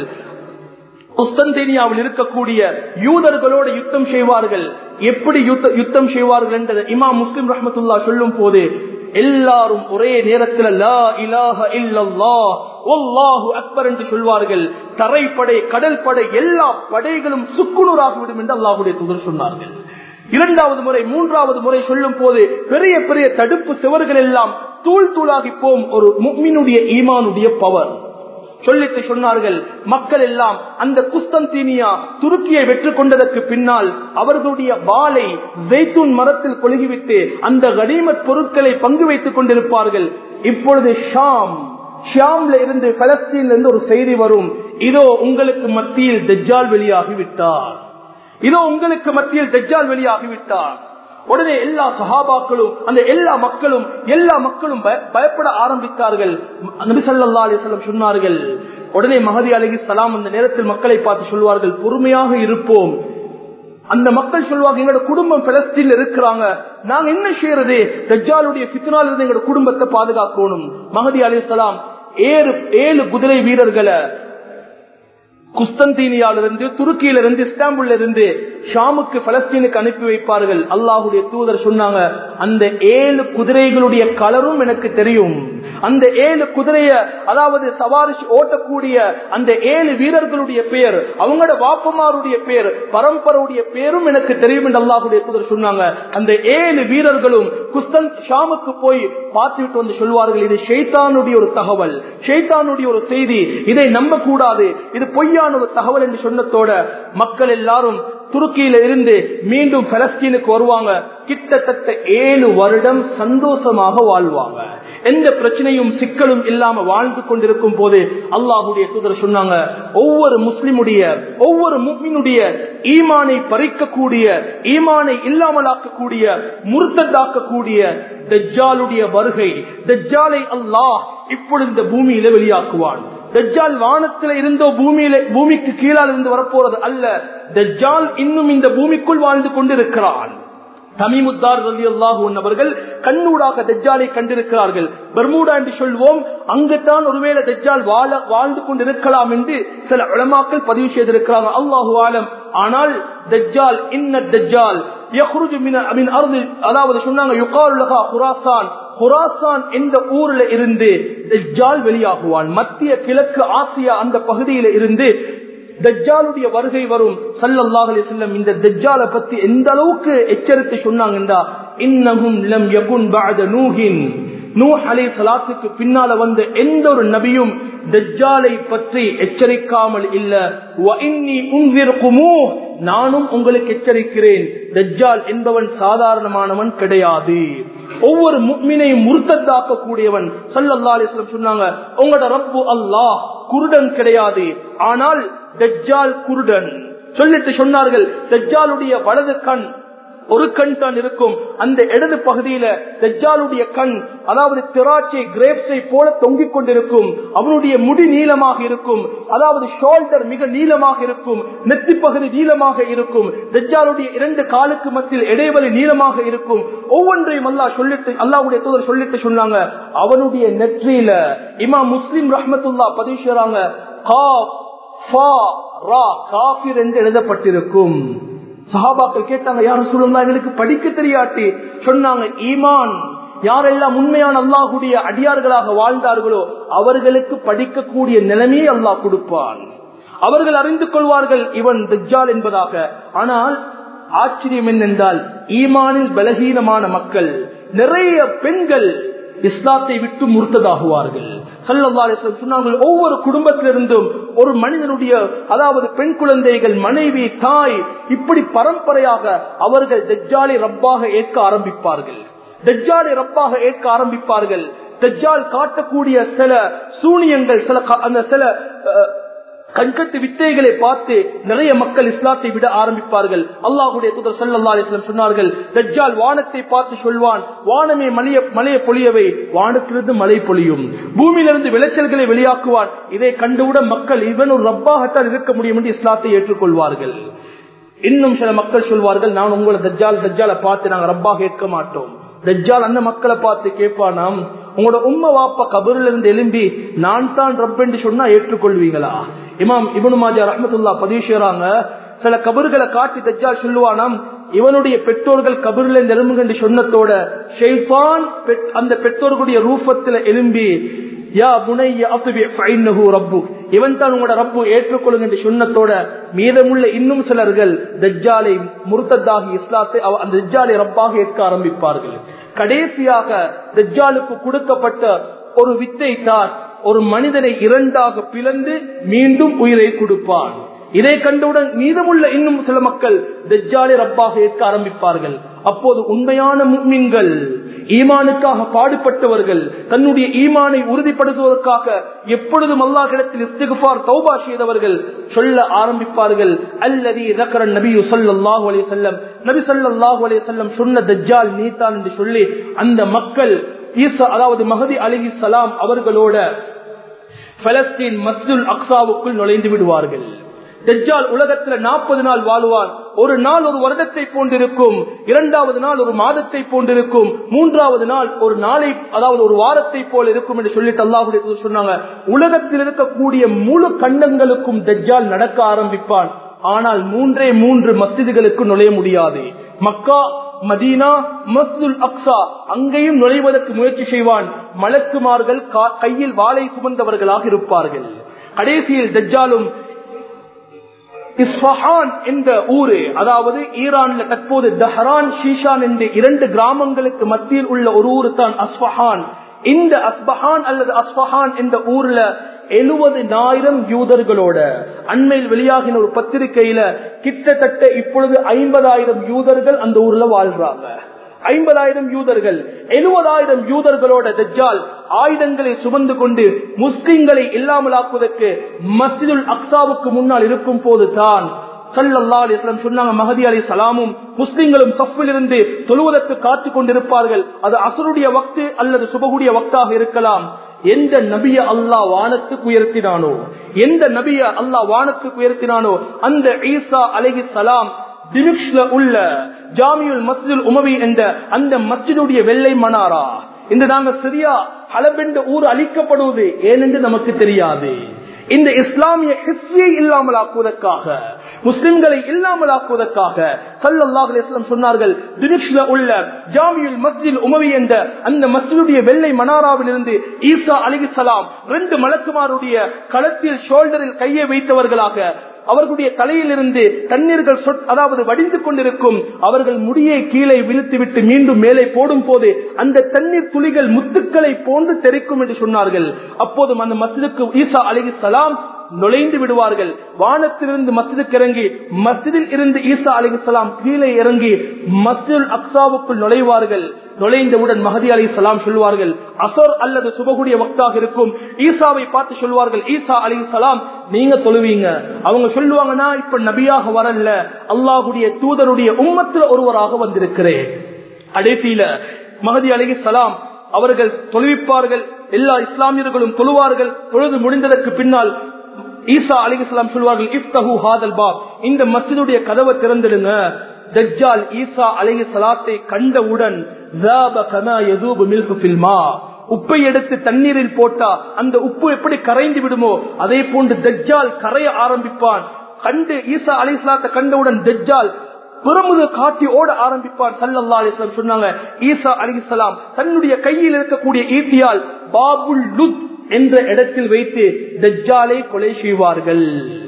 குஸ்தந்தேனியாவில் இருக்கக்கூடிய யூதர்களோடு யுத்தம் செய்வார்கள் எப்படி யுத்தம் செய்வார்கள் என்றது இமாம் முஸ்லிம் ரஹமத்துல்லா சொல்லும் போது எல்லாரும் ஒரே நேரத்தில் லா இலாஹ இல்லல்லாஹ் ஒல்லாஹு அக்பர் என்று சொல்வார்கள் தரைப்படை கடல் படை எல்லா படைகளும் சுக்குநூறாகிவிடும் என்று அல்லாஹுடைய தூதர் சொன்னார்கள் இரண்டாவது முறை மூன்றாவது முறை சொல்லும் போது பெரிய பெரிய தடுப்பு சுவர்கள் எல்லாம் தூள் தூளாகி போம் ஒரு முக்மினுடைய ஈமானுடைய பவர் சொல்லிட்டு சொன்னார்கள் மக்கள் எல்லாம் அந்த குஸ்தந்தீனியா துருக்கியை வெற்றி கொண்டதற்கு பின்னால் அவர்களுடைய வாளை ஜெய்தூன் மரத்தில் கொழுகிவிட்டு அந்த கனிமத் பொருட்களை பங்கு வைத்துக் கொண்டிருப்பார்கள் இப்பொழுது ஷாம் ஷியாம்ல இருந்து பலஸ்தீன்ல இருந்து ஒரு செய்தி வரும் இதோ உங்களுக்கு மத்தியில் தெஜ்ஜால் வெளியாகிவிட்டார் இதோ உங்களுக்கு மத்தியில் தெஜ்ஜால் வெளியாகிவிட்டார் உடனே எல்லா சஹாபாக்களும் அந்த எல்லா மக்களும் எல்லா மக்களும் பயப்பட ஆரம்பித்தார்கள் நபிசல்லா அலிஸ்லம் சொன்னார்கள் உடனே மகதி அலகி சலாம் அந்த நேரத்தில் மக்களை பார்த்து சொல்வார்கள் பொறுமையாக இருப்போம் அந்த மக்கள் சொல்லுவாங்க எங்களோட குடும்பம் பலஸ்தீன்ல இருக்கிறாங்க நாங்க என்ன செய்யறது தஜ்ஜாலுடைய பித்னால் இருந்து எங்களோட குடும்பத்தை பாதுகாக்கணும் மகதி அலி சலாம் ஏழு ஏழு குதிரை வீரர்களை குஸ்தந்தீனியாலிருந்து துருக்கியிலிருந்து இஸ்தாம்புல்ல இருந்து ஷாமுக்கு பலஸ்தீனுக்கு அனுப்பி வைப்பார்கள் அல்லாஹுடைய தூதர் சொன்னாங்க அந்த ஏழு குதிரைகளுடைய கலரும் எனக்கு தெரியும் அந்த ஏழு குதிரைய அதாவது சவாரி ஓட்டக்கூடிய அந்த ஏழு வீரர்களுடைய பெயர் அவங்களோட வாப்பமாருடைய பெயர் பரம்பருடைய பெயரும் எனக்கு தெரியும் என்று அல்லாஹுடைய தூதர் சொன்னாங்க அந்த ஏழு வீரர்களும் குஸ்தன் ஷாமுக்கு போய் பார்த்துவிட்டு வந்து சொல்வார்கள் இது ஷெய்தானுடைய ஒரு தகவல் ஷெய்தானுடைய ஒரு செய்தி இதை நம்ப கூடாது இது பொய்யான ஒரு தகவல் என்று சொன்னதோட மக்கள் எல்லாரும் துருக்கியில இருந்து மீண்டும் பலஸ்தீனுக்கு வருவாங்க கிட்டத்தட்ட ஏழு வருடம் சந்தோஷமாக வாழ்வாங்க எந்த பிரச்சனையும் சிக்கலும் இல்லாம வாழ்ந்து கொண்டிருக்கும் போது அல்லாஹுடைய தூதர் சொன்னாங்க ஒவ்வொரு முஸ்லிமுடைய ஒவ்வொரு முஸ்லிமுடைய ஈமானை பறிக்கக்கூடிய ஈமானை இல்லாமலாக்கக்கூடிய முர்த்ததாக்கக்கூடிய தஜ்ஜாலுடைய வருகை தஜ்ஜாலை அல்லாஹ் இப்பொழுது இந்த பூமியில வெளியாக்குவான் தஜ்ஜால் வானத்துல இருந்தோ பூமியில பூமிக்கு கீழால் இருந்து வரப்போறது அல்ல தஜ்ஜால் இன்னும் இந்த பூமிக்குள் வாழ்ந்து கொண்டிருக்கிறான் தமிமுத்தார் ரலி அல்லாஹூன் அவர்கள் கண்ணூடாக தஜ்ஜாலை கண்டிருக்கிறார்கள் பர்மூடா என்று சொல்வோம் அங்குதான் ஒருவேளை தஜ்ஜால் வாழ வாழ்ந்து கொண்டிருக்கலாம் என்று சில உளமாக்கள் பதிவு செய்திருக்கிறாங்க அல்லாஹு ஆலம் ஆனால் தஜ்ஜால் இன்ன தஜ்ஜால் யஹ்ருஜு மின மின் அர்தி அதாவது சொன்னாங்க யுகால் லஹா குராசான் குராசான் என்ற ஊர்ல இருந்து தஜ்ஜால் வெளியாகுவான் மத்திய கிழக்கு ஆசியா அந்த பகுதியில இருந்து தஜ்ஜாலுடைய வருகை வரும் சல்லல்லாஹு அலைஹி வஸல்லம் இந்த தஜ்ஜாலை பத்தி எந்த அளவுக்கு எச்சரித்து சொன்னாங்கன்றா இன்னஹும் லம் யகுன் பஅத நூஹின் நூஹ் அலைஹி ஸலாத்துக்கு பின்னால வந்த எந்த ஒரு நபியும் தஜ்ஜாலை பற்றி எச்சரிக்காமல் இல்ல வ இன்னி உன்விர்குமூ நானும் உங்களுக்கு எச்சரிக்கிறேன் தஜ்ஜால் என்பவன் சாதாரணமானவன் கிடையாது ஒவ்வொரு முக்மினையும் முர்த்தத்தாக்க கூடியவன் சல்லல்லா அலிஸ்லம் சொன்னாங்க உங்களோட ரப்பு அல்லாஹ் குருடன் கிடையாது ஆனால் தஜ்ஜால் குருடன் சொல்லிட்டு சொன்னார்கள் தஜ்ஜாலுடைய வலது கண் ஒரு கண் தான் இருக்கும் அந்த இடது பகுதியில தஜ்ஜாலுடைய கண் அதாவது திராட்சை கிரேப்ஸை போல தொங்கிக் கொண்டிருக்கும் அவனுடைய முடி நீளமாக இருக்கும் அதாவது ஷோல்டர் மிக நீளமாக இருக்கும் நெத்தி பகுதி நீளமாக இருக்கும் தஜ்ஜாலுடைய இரண்டு காலுக்கு மத்தியில் இடைவெளி நீளமாக இருக்கும் ஒவ்வொன்றையும் அல்லாஹ் சொல்லிட்டு அல்லாவுடைய தூதர் சொல்லிட்டு சொன்னாங்க அவனுடைய நெற்றியில இமா முஸ்லிம் ரஹமத்துல்லா பதிவு செய்றாங்க காஃப் ஃபா ரா காஃபிர் என்று எழுதப்பட்டிருக்கும் சஹாபாக்கள் கேட்டாங்க யாரும் சொல்லுங்க எங்களுக்கு படிக்க தெரியாட்டி சொன்னாங்க ஈமான் யாரெல்லாம் உண்மையான அல்லாஹுடைய அடியார்களாக வாழ்ந்தார்களோ அவர்களுக்கு படிக்கக்கூடிய நிலைமையை அல்லாஹ் கொடுப்பான் அவர்கள் அறிந்து கொள்வார்கள் இவன் தஜ்ஜால் என்பதாக ஆனால் ஆச்சரியம் என்னென்றால் ஈமானில் பலகீனமான மக்கள் நிறைய பெண்கள் இஸ்லாத்தை விட்டு முறுத்ததாகுவார்கள் சொன்னார்கள் ஒவ்வொரு குடும்பத்திலிருந்தும் ஒரு மனிதனுடைய அதாவது பெண் குழந்தைகள் மனைவி தாய் இப்படி பரம்பரையாக அவர்கள் தஜ்ஜாலை ரப்பாக ஏற்க ஆரம்பிப்பார்கள் தஜ்ஜாலை ரப்பாக ஏற்க ஆரம்பிப்பார்கள் தஜ்ஜால் காட்டக்கூடிய சில சூனியங்கள் சில அந்த சில கண்கட்டு வித்தைகளை பார்த்து நிறைய மக்கள் இஸ்லாத்தை விட ஆரம்பிப்பார்கள் அல்லாஹுடைய தூதர் சல்லா அலிஸ்லாம் சொன்னார்கள் தஜ்ஜால் வானத்தை பார்த்து சொல்வான் வானமே மலைய மலையை பொழியவை வானத்திலிருந்து மழை பொழியும் பூமியிலிருந்து விளைச்சல்களை வெளியாக்குவான் இதை கண்டுவிட மக்கள் இவன் ஒரு ரப்பாகத்தான் இருக்க முடியும் என்று இஸ்லாத்தை ஏற்றுக்கொள்வார்கள் இன்னும் சில மக்கள் சொல்வார்கள் நான் உங்களை தஜ்ஜால் தஜ்ஜாலை பார்த்து நாங்கள் ரப்பாக ஏற்க மாட்டோம் தஜ்ஜால் அந்த மக்களை பார்த்து கேட்பானாம் உங்களோட உண்மை வாப்பா கபரில் இருந்து எலும்பி நான் தான் ரப் என்று சொன்னா ஏற்றுக்கொள்வீங்களா இமாம் இபனு மாஜா ரஹமத்துல்லா பதிவு செய்யறாங்க சில கபறுகளை காட்டி தஜ்ஜால் சொல்லுவானாம் இவனுடைய பெற்றோர்கள் கபரில் இருந்து எலும்புங்க என்று சொன்னதோட ஷெய்பான் அந்த பெற்றோர்களுடைய ரூபத்துல எலும்பி யா புனைய ரப்பு இவன் தான் உங்களோட ரப்பு ஏற்றுக்கொள்ளுங்க என்று சொன்னத்தோட மீதமுள்ள இன்னும் சிலர்கள் தஜ்ஜாலை முருத்தத்தாகி இஸ்லாத்தை அந்த தஜ்ஜாலை ரப்பாக ஏற்க ஆரம்பிப்பார்கள் கடைசியாக தஜ்ஜாலுக்கு கொடுக்கப்பட்ட ஒரு வித்தை தான் ஒரு மனிதனை இரண்டாக பிளந்து மீண்டும் உயிரை கொடுப்பான் இதை கண்டவுடன் மீதமுள்ள இன்னும் சில மக்கள் தஜ்ஜாலை ரப்பாக ஏற்க ஆரம்பிப்பார்கள் அப்போது உண்மையான முக்மின்கள் ஈமானுக்காக பாடுபட்டவர்கள் தன்னுடைய ஈமானை உறுதிப்படுத்துவதற்காக எப்பொழுதும் அல்லாஹிடத்தில் இஸ்திகுபார் தௌபா செய்தவர்கள் சொல்ல ஆரம்பிப்பார்கள் அல்லது ரக்கரன் நபி சொல்லாஹு அலி செல்லம் நபி சொல்லாஹு அலி செல்லம் சொன்ன தஜ்ஜால் நீத்தான் என்று சொல்லி அந்த மக்கள் ஈசா அதாவது மகதி அலி சலாம் அவர்களோட பலஸ்தீன் மஸ்துல் அக்சாவுக்குள் நுழைந்து விடுவார்கள் தெஜால் உலகத்துல நாற்பது நாள் வாழ்வான் ஒரு நாள் ஒரு வருடத்தை போன்றிருக்கும் இரண்டாவது நாள் ஒரு மாதத்தை போன்றிருக்கும் மூன்றாவது நாள் ஒரு நாளை அதாவது ஒரு வாரத்தை போல இருக்கும் என்று சொல்லிட்டு அல்லாஹுடைய சொன்னாங்க உலகத்தில் இருக்கக்கூடிய முழு கண்டங்களுக்கும் தஜ்ஜால் நடக்க ஆரம்பிப்பான் ஆனால் மூன்றே மூன்று மஸ்ஜிதுகளுக்கு நுழைய முடியாது மக்கா மதீனா மஸ்துல் அக்ஸா அங்கேயும் நுழைவதற்கு முயற்சி செய்வான் மலக்குமார்கள் கையில் வாளை சுமந்தவர்களாக இருப்பார்கள் கடைசியில் தஜ்ஜாலும் இஸ்பஹான் என்ற ஊரு அதாவது ஈரான்ல தற்போது தஹரான் ஷீஷான் என்ற இரண்டு கிராமங்களுக்கு மத்தியில் உள்ள ஒரு ஊரு தான் அஸ்பஹான் இந்த அஸ்பஹான் அல்லது அஸ்பஹான் என்ற ஊர்ல எழுபதினாயிரம் யூதர்களோட அண்மையில் வெளியாகின ஒரு பத்திரிகையில கிட்டத்தட்ட இப்பொழுது ஐம்பதாயிரம் யூதர்கள் அந்த ஊர்ல வாழ்றாங்க ஐம்பதாயிரம் யூதர்கள் எழுபதாயிரம் யூதர்களோட தஜ்ஜால் ஆயுதங்களை சுமந்து கொண்டு முஸ்லிம்களை இல்லாமலாக்குவதற்கு மஸ்ஜிதுல் அக்சாவுக்கு முன்னால் இருக்கும் போது தான் சல்லல்லா அலிஸ்லாம் சொன்னாங்க மஹதி அலி சலாமும் முஸ்லிம்களும் சஃபில் இருந்து தொழுவதற்கு காத்து கொண்டிருப்பார்கள் அது அசருடைய வக்து அல்லது சுபகுடைய வக்தாக இருக்கலாம் எந்த நபிய அல்லாஹ் வானத்துக்கு உயர்த்தினானோ எந்த நபிய அல்லாஹ் வானத்துக்கு உயர்த்தினானோ அந்த ஈசா அலஹி சலாம் டிமிக்ஸ்ல உள்ள ஜாமியுல் மஸ்ஜிதுல் உமவி என்ற அந்த மஸ்ஜிதுடைய வெள்ளை மனாரா இந்த நாங்க சரியா ஹலபென்ற ஊர் அழிக்கப்படுவது ஏனென்று நமக்கு தெரியாது இந்த இஸ்லாமிய ஹிஸ்டரியை இல்லாமல் ஆக்குவதற்காக முஸ்லிம்களை இல்லாமல் ஆக்குவதற்காக சல்லல்லாஹு அலைஹி வஸல்லம் சொன்னார்கள் தினிஷ்ல உள்ள ஜாமியுல் மஸ்ஜித் உமவி என்ற அந்த மஸ்ஜிதுடைய வெள்ளை மனாராவில் இருந்து ஈசா அலிஹிஸ்ஸலாம் ரெண்டு மலக்குமாருடைய களத்தில் ஷோல்டரில் கையை வைத்தவர்களாக அவர்களுடைய தலையிலிருந்து தண்ணீர்கள் சொட்- அதாவது வடிந்து கொண்டிருக்கும் அவர்கள் முடியை கீழே விழுத்துவிட்டு மீண்டும் மேலே போடும் போது அந்த தண்ணீர் துளிகள் முத்துக்களை போன்று தெரிக்கும் என்று சொன்னார்கள் அப்போதும் அந்த மஸ்ஜிதுக்கு ஈசா அலிஹிஸ்ஸலாம் நுழைந்து விடுவார்கள் வானத்திலிருந்து மஸ்ஜிதுக்கு இறங்கி மஸ்ஜிதில் இருந்து ஈசா அலிஹிஸ்ஸலாம் கீழே இறங்கி மஸ்ஜிதுல் அக்சாவுக்குள் நுழைவார்கள் நுழைந்தவுடன் மஹதி அலி சலாம் சொல்வார்கள் அசர் அல்லது சுபகுடைய வக்தாக இருக்கும் ஈசாவை பார்த்து சொல்வார்கள் ஈசா அலி சலாம் நீங்க தொழுவீங்க அவங்க சொல்லுவாங்கன்னா இப்ப நபியாக வரல அல்லாஹுடைய தூதருடைய உம்மத்துல ஒருவராக வந்திருக்கிறேன் அடைத்தியில மஹதி அலி சலாம் அவர்கள் தொழுவிப்பார்கள் எல்லா இஸ்லாமியர்களும் தொழுவார்கள் தொழுது முடிந்ததற்கு பின்னால் ஈசா அலிகலாம் சொல்வார்கள் இஃப்தஹு ஹாதல் பாப் இந்த மஸ்ஜிதுடைய கதவை திறந்துடுங்க தஜ்ஜால் ஈசா அலைஹி சலாத்தை கண்டவுடன் ذاب كما يذوب ملح في الماء. உப்பை எடுத்து தண்ணீரில் போட்டா அந்த உப்பு எப்படி கரைந்து விடுமோ அதே போன்று தஜ்ஜால் கரைய ஆரம்பிப்பான் கண்டு ஈசா அலிஸ்லாத்தை கண்டவுடன் தஜ்ஜால் பெருமுது காட்டி ஓட ஆரம்பிப்பார் சல்லல்லா அலிஸ்லாம் சொன்னாங்க ஈசா அலிஸ்லாம் தன்னுடைய கையில் இருக்கக்கூடிய ஈட்டியால் பாபுல் லுத் என்ற இடத்தில் வைத்து தஜ்ஜாலை கொலை செய்வார்கள்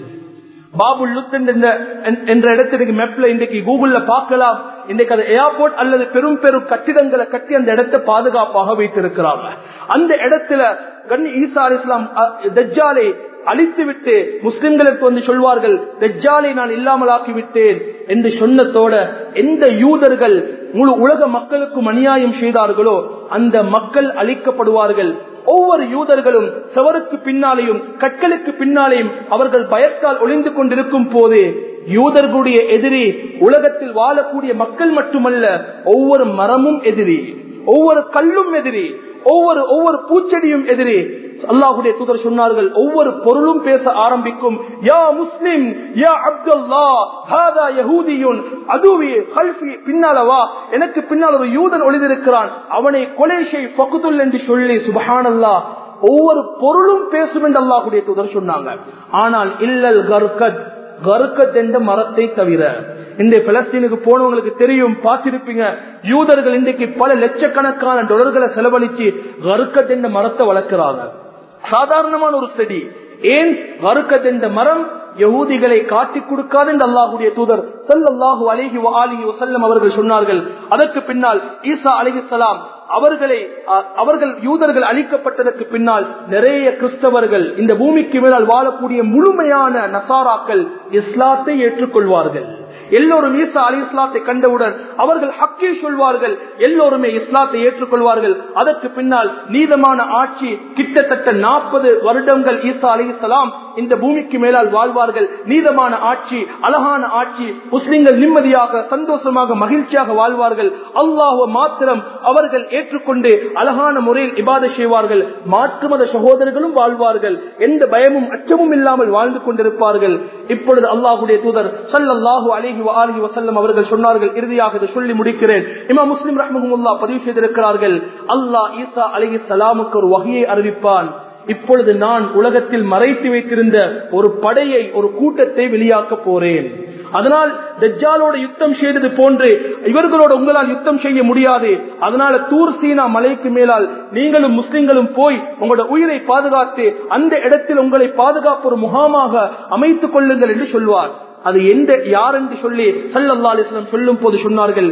பாபுல் லுத் என்ற என்ற இடத்திற்கு மேப்ல இன்றைக்கு கூகுள்ல பார்க்கலாம் இன்றைக்கு அது ஏர்போர்ட் அல்லது பெரும் பெரும் கட்டிடங்களை கட்டி அந்த இடத்தை பாதுகாப்பாக வைத்திருக்கிறாங்க அந்த இடத்துல கண்ணி ஈசா அலி இஸ்லாம் தஜ்ஜாலை அழித்து விட்டு முஸ்லிம்களுக்கு வந்து சொல்வார்கள் தஜ்ஜாலை நான் இல்லாமலாக்கி விட்டேன் என்று சொன்னதோட எந்த யூதர்கள் முழு உலக மக்களுக்கும் அநியாயம் செய்தார்களோ அந்த மக்கள் அழிக்கப்படுவார்கள் ஒவ்வொரு யூதர்களும் செவருக்கு பின்னாலேயும் கற்களுக்கு பின்னாலேயும் அவர்கள் பயத்தால் ஒளிந்து கொண்டிருக்கும் போது யூதர்களுடைய எதிரி உலகத்தில் வாழக்கூடிய மக்கள் மட்டுமல்ல ஒவ்வொரு மரமும் எதிரி ஒவ்வொரு கல்லும் எதிரி ஒவ்வொரு ஒவ்வொரு பூச்செடியும் எதிரி அல்லாஹுடைய தூதர் சொன்னார்கள் ஒவ்வொரு பொருளும் பேச ஆரம்பிக்கும் யா முஸ்லிம் யா அப்துல்லா ஹாதா யஹூதியுன் அதுவி ஹல்ஃபி பின்னாலவா எனக்கு பின்னால் ஒரு யூதன் ஒளிந்திருக்கிறான் அவனை கொலை செய் ஃபகுதுல் என்று சொல்லி சுபஹானல்லா ஒவ்வொரு பொருளும் பேசும் என்று அல்லாஹுடைய தூதர் சொன்னாங்க ஆனால் இல்லல் கர்கத் கருக்கத் என்ற மரத்தை தவிர இந்த பிலஸ்தீனுக்கு போனவங்களுக்கு தெரியும் பார்த்திருப்பீங்க யூதர்கள் இன்றைக்கு பல லட்சக்கணக்கான டொலர்களை செலவழிச்சு கருக்கத் என்ற மரத்தை வளர்க்கிறாங்க சாதாரணமான ஒரு செடி ஏன் கருக்கத் என்ற மரம் யகூதிகளை காட்டிக் கொடுக்காது என்று அல்லாஹுடைய தூதர் சல்லாஹூ அலிஹி அலிஹி வசல்லம் அவர்கள் சொன்னார்கள் அதற்கு பின்னால் ஈசா அலிஹலாம் அவர்களை அவர்கள் யூதர்கள் அழிக்கப்பட்டதற்கு பின்னால் நிறைய கிறிஸ்தவர்கள் இந்த பூமிக்கு மேலால் வாழக்கூடிய முழுமையான நசாராக்கள் இஸ்லாத்தை ஏற்றுக்கொள்வார்கள் எல்லோரும் ஈசா அலி இஸ்லாத்தை கண்டவுடன் அவர்கள் ஹக்கே சொல்வார்கள் எல்லோருமே இஸ்லாத்தை ஏற்றுக்கொள்வார்கள் அதற்கு பின்னால் நீதமான ஆட்சி கிட்டத்தட்ட நாற்பது வருடங்கள் ஈசா அலி இஸ்லாம் இந்த பூமிக்கு மேலால் வாழ்வார்கள் நீதமான ஆட்சி அழகான ஆட்சி முஸ்லிம்கள் நிம்மதியாக சந்தோஷமாக மகிழ்ச்சியாக வாழ்வார்கள் அல்லாஹுவ மாத்திரம் அவர்கள் ஏற்றுக்கொண்டு அழகான முறையில் இபாத செய்வார்கள் மாற்று மத சகோதரர்களும் வாழ்வார்கள் எந்த பயமும் அச்சமும் இல்லாமல் வாழ்ந்து கொண்டிருப்பார்கள் இப்பொழுது அல்லாஹுடைய தூதர் சல்லல்லாஹு அலிஹி அலிஹி வசல்லம் அவர்கள் சொன்னார்கள் இறுதியாக இதை சொல்லி முடிக்கிறேன் இமா முஸ்லிம் ரஹ்மஹமுல்லா பதிவு செய்திருக்கிறார்கள் அல்லாஹ் ஈசா அலிஹி சலாமுக்கு ஒரு வகையை அறிவிப்பான் இப்பொழுது நான் உலகத்தில் மறைத்து வைத்திருந்த ஒரு படையை ஒரு கூட்டத்தை வெளியாக்க போறேன் அதனால் தஜ்ஜாலோட யுத்தம் செய்தது போன்று இவர்களோட உங்களால் யுத்தம் செய்ய முடியாது அதனால தூர் சீனா மலைக்கு மேலால் நீங்களும் முஸ்லிம்களும் போய் உங்களோட உயிரை பாதுகாத்து அந்த இடத்தில் உங்களை பாதுகாப்பு ஒரு முகாமாக அமைத்துக் கொள்ளுங்கள் என்று சொல்வார் அது எந்த யார் என்று சொல்லி சல்லல்லா அலிஸ்லாம் சொல்லும் போது சொன்னார்கள்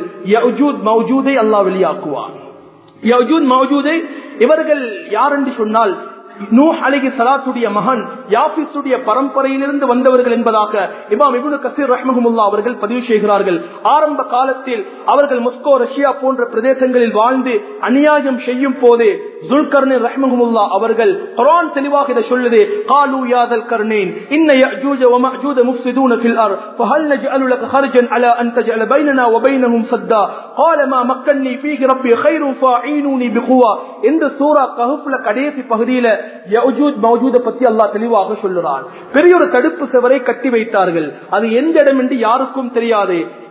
மௌஜூதை அல்லாஹ் வெளியாக்குவார் மௌஜூதை இவர்கள் யார் என்று சொன்னால் நூ அலிகி சலாத்துடைய மகன் யாபிசுடைய பரம்பரையிலிருந்து வந்தவர்கள் என்பதாக இமாம் இபுனு கசீர் ரஹ்மஹமுல்லா அவர்கள் பதிவு செய்கிறார்கள் ஆரம்ப காலத்தில் அவர்கள் மொஸ்கோ ரஷ்யா போன்ற பிரதேசங்களில் வாழ்ந்து அநியாயம் செய்யும் போது ஜுல்கர்னே ரஹ்மஹமுல்லா அவர்கள் குரான் தெளிவாக இதை சொல்லுது காலு யாதல் கர்னேன் இன்ன யஜூஜ வமஜூஜ முஃப்ஸிதூன ஃபில் அர் ஃபஹல் நஜ்அலு லக ஹர்ஜன் அலா அன் தஜ்அல பைனனா வ பைனஹும் சத்தா قال ما مكنني فيه ربي خير فاعينوني بقوه இந்த சூரா கஹஃப்ல கடைசி பகுதியில யஜூஜ் மௌஜூத பத்தி அல்லாஹ் தெளிவாக சொல்லுறான் பெரிய ஒரு தடுப்பு செவரை கட்டி வைத்தார்கள் அது எந்த இடம் என்று யாருக்கும் தெரியாது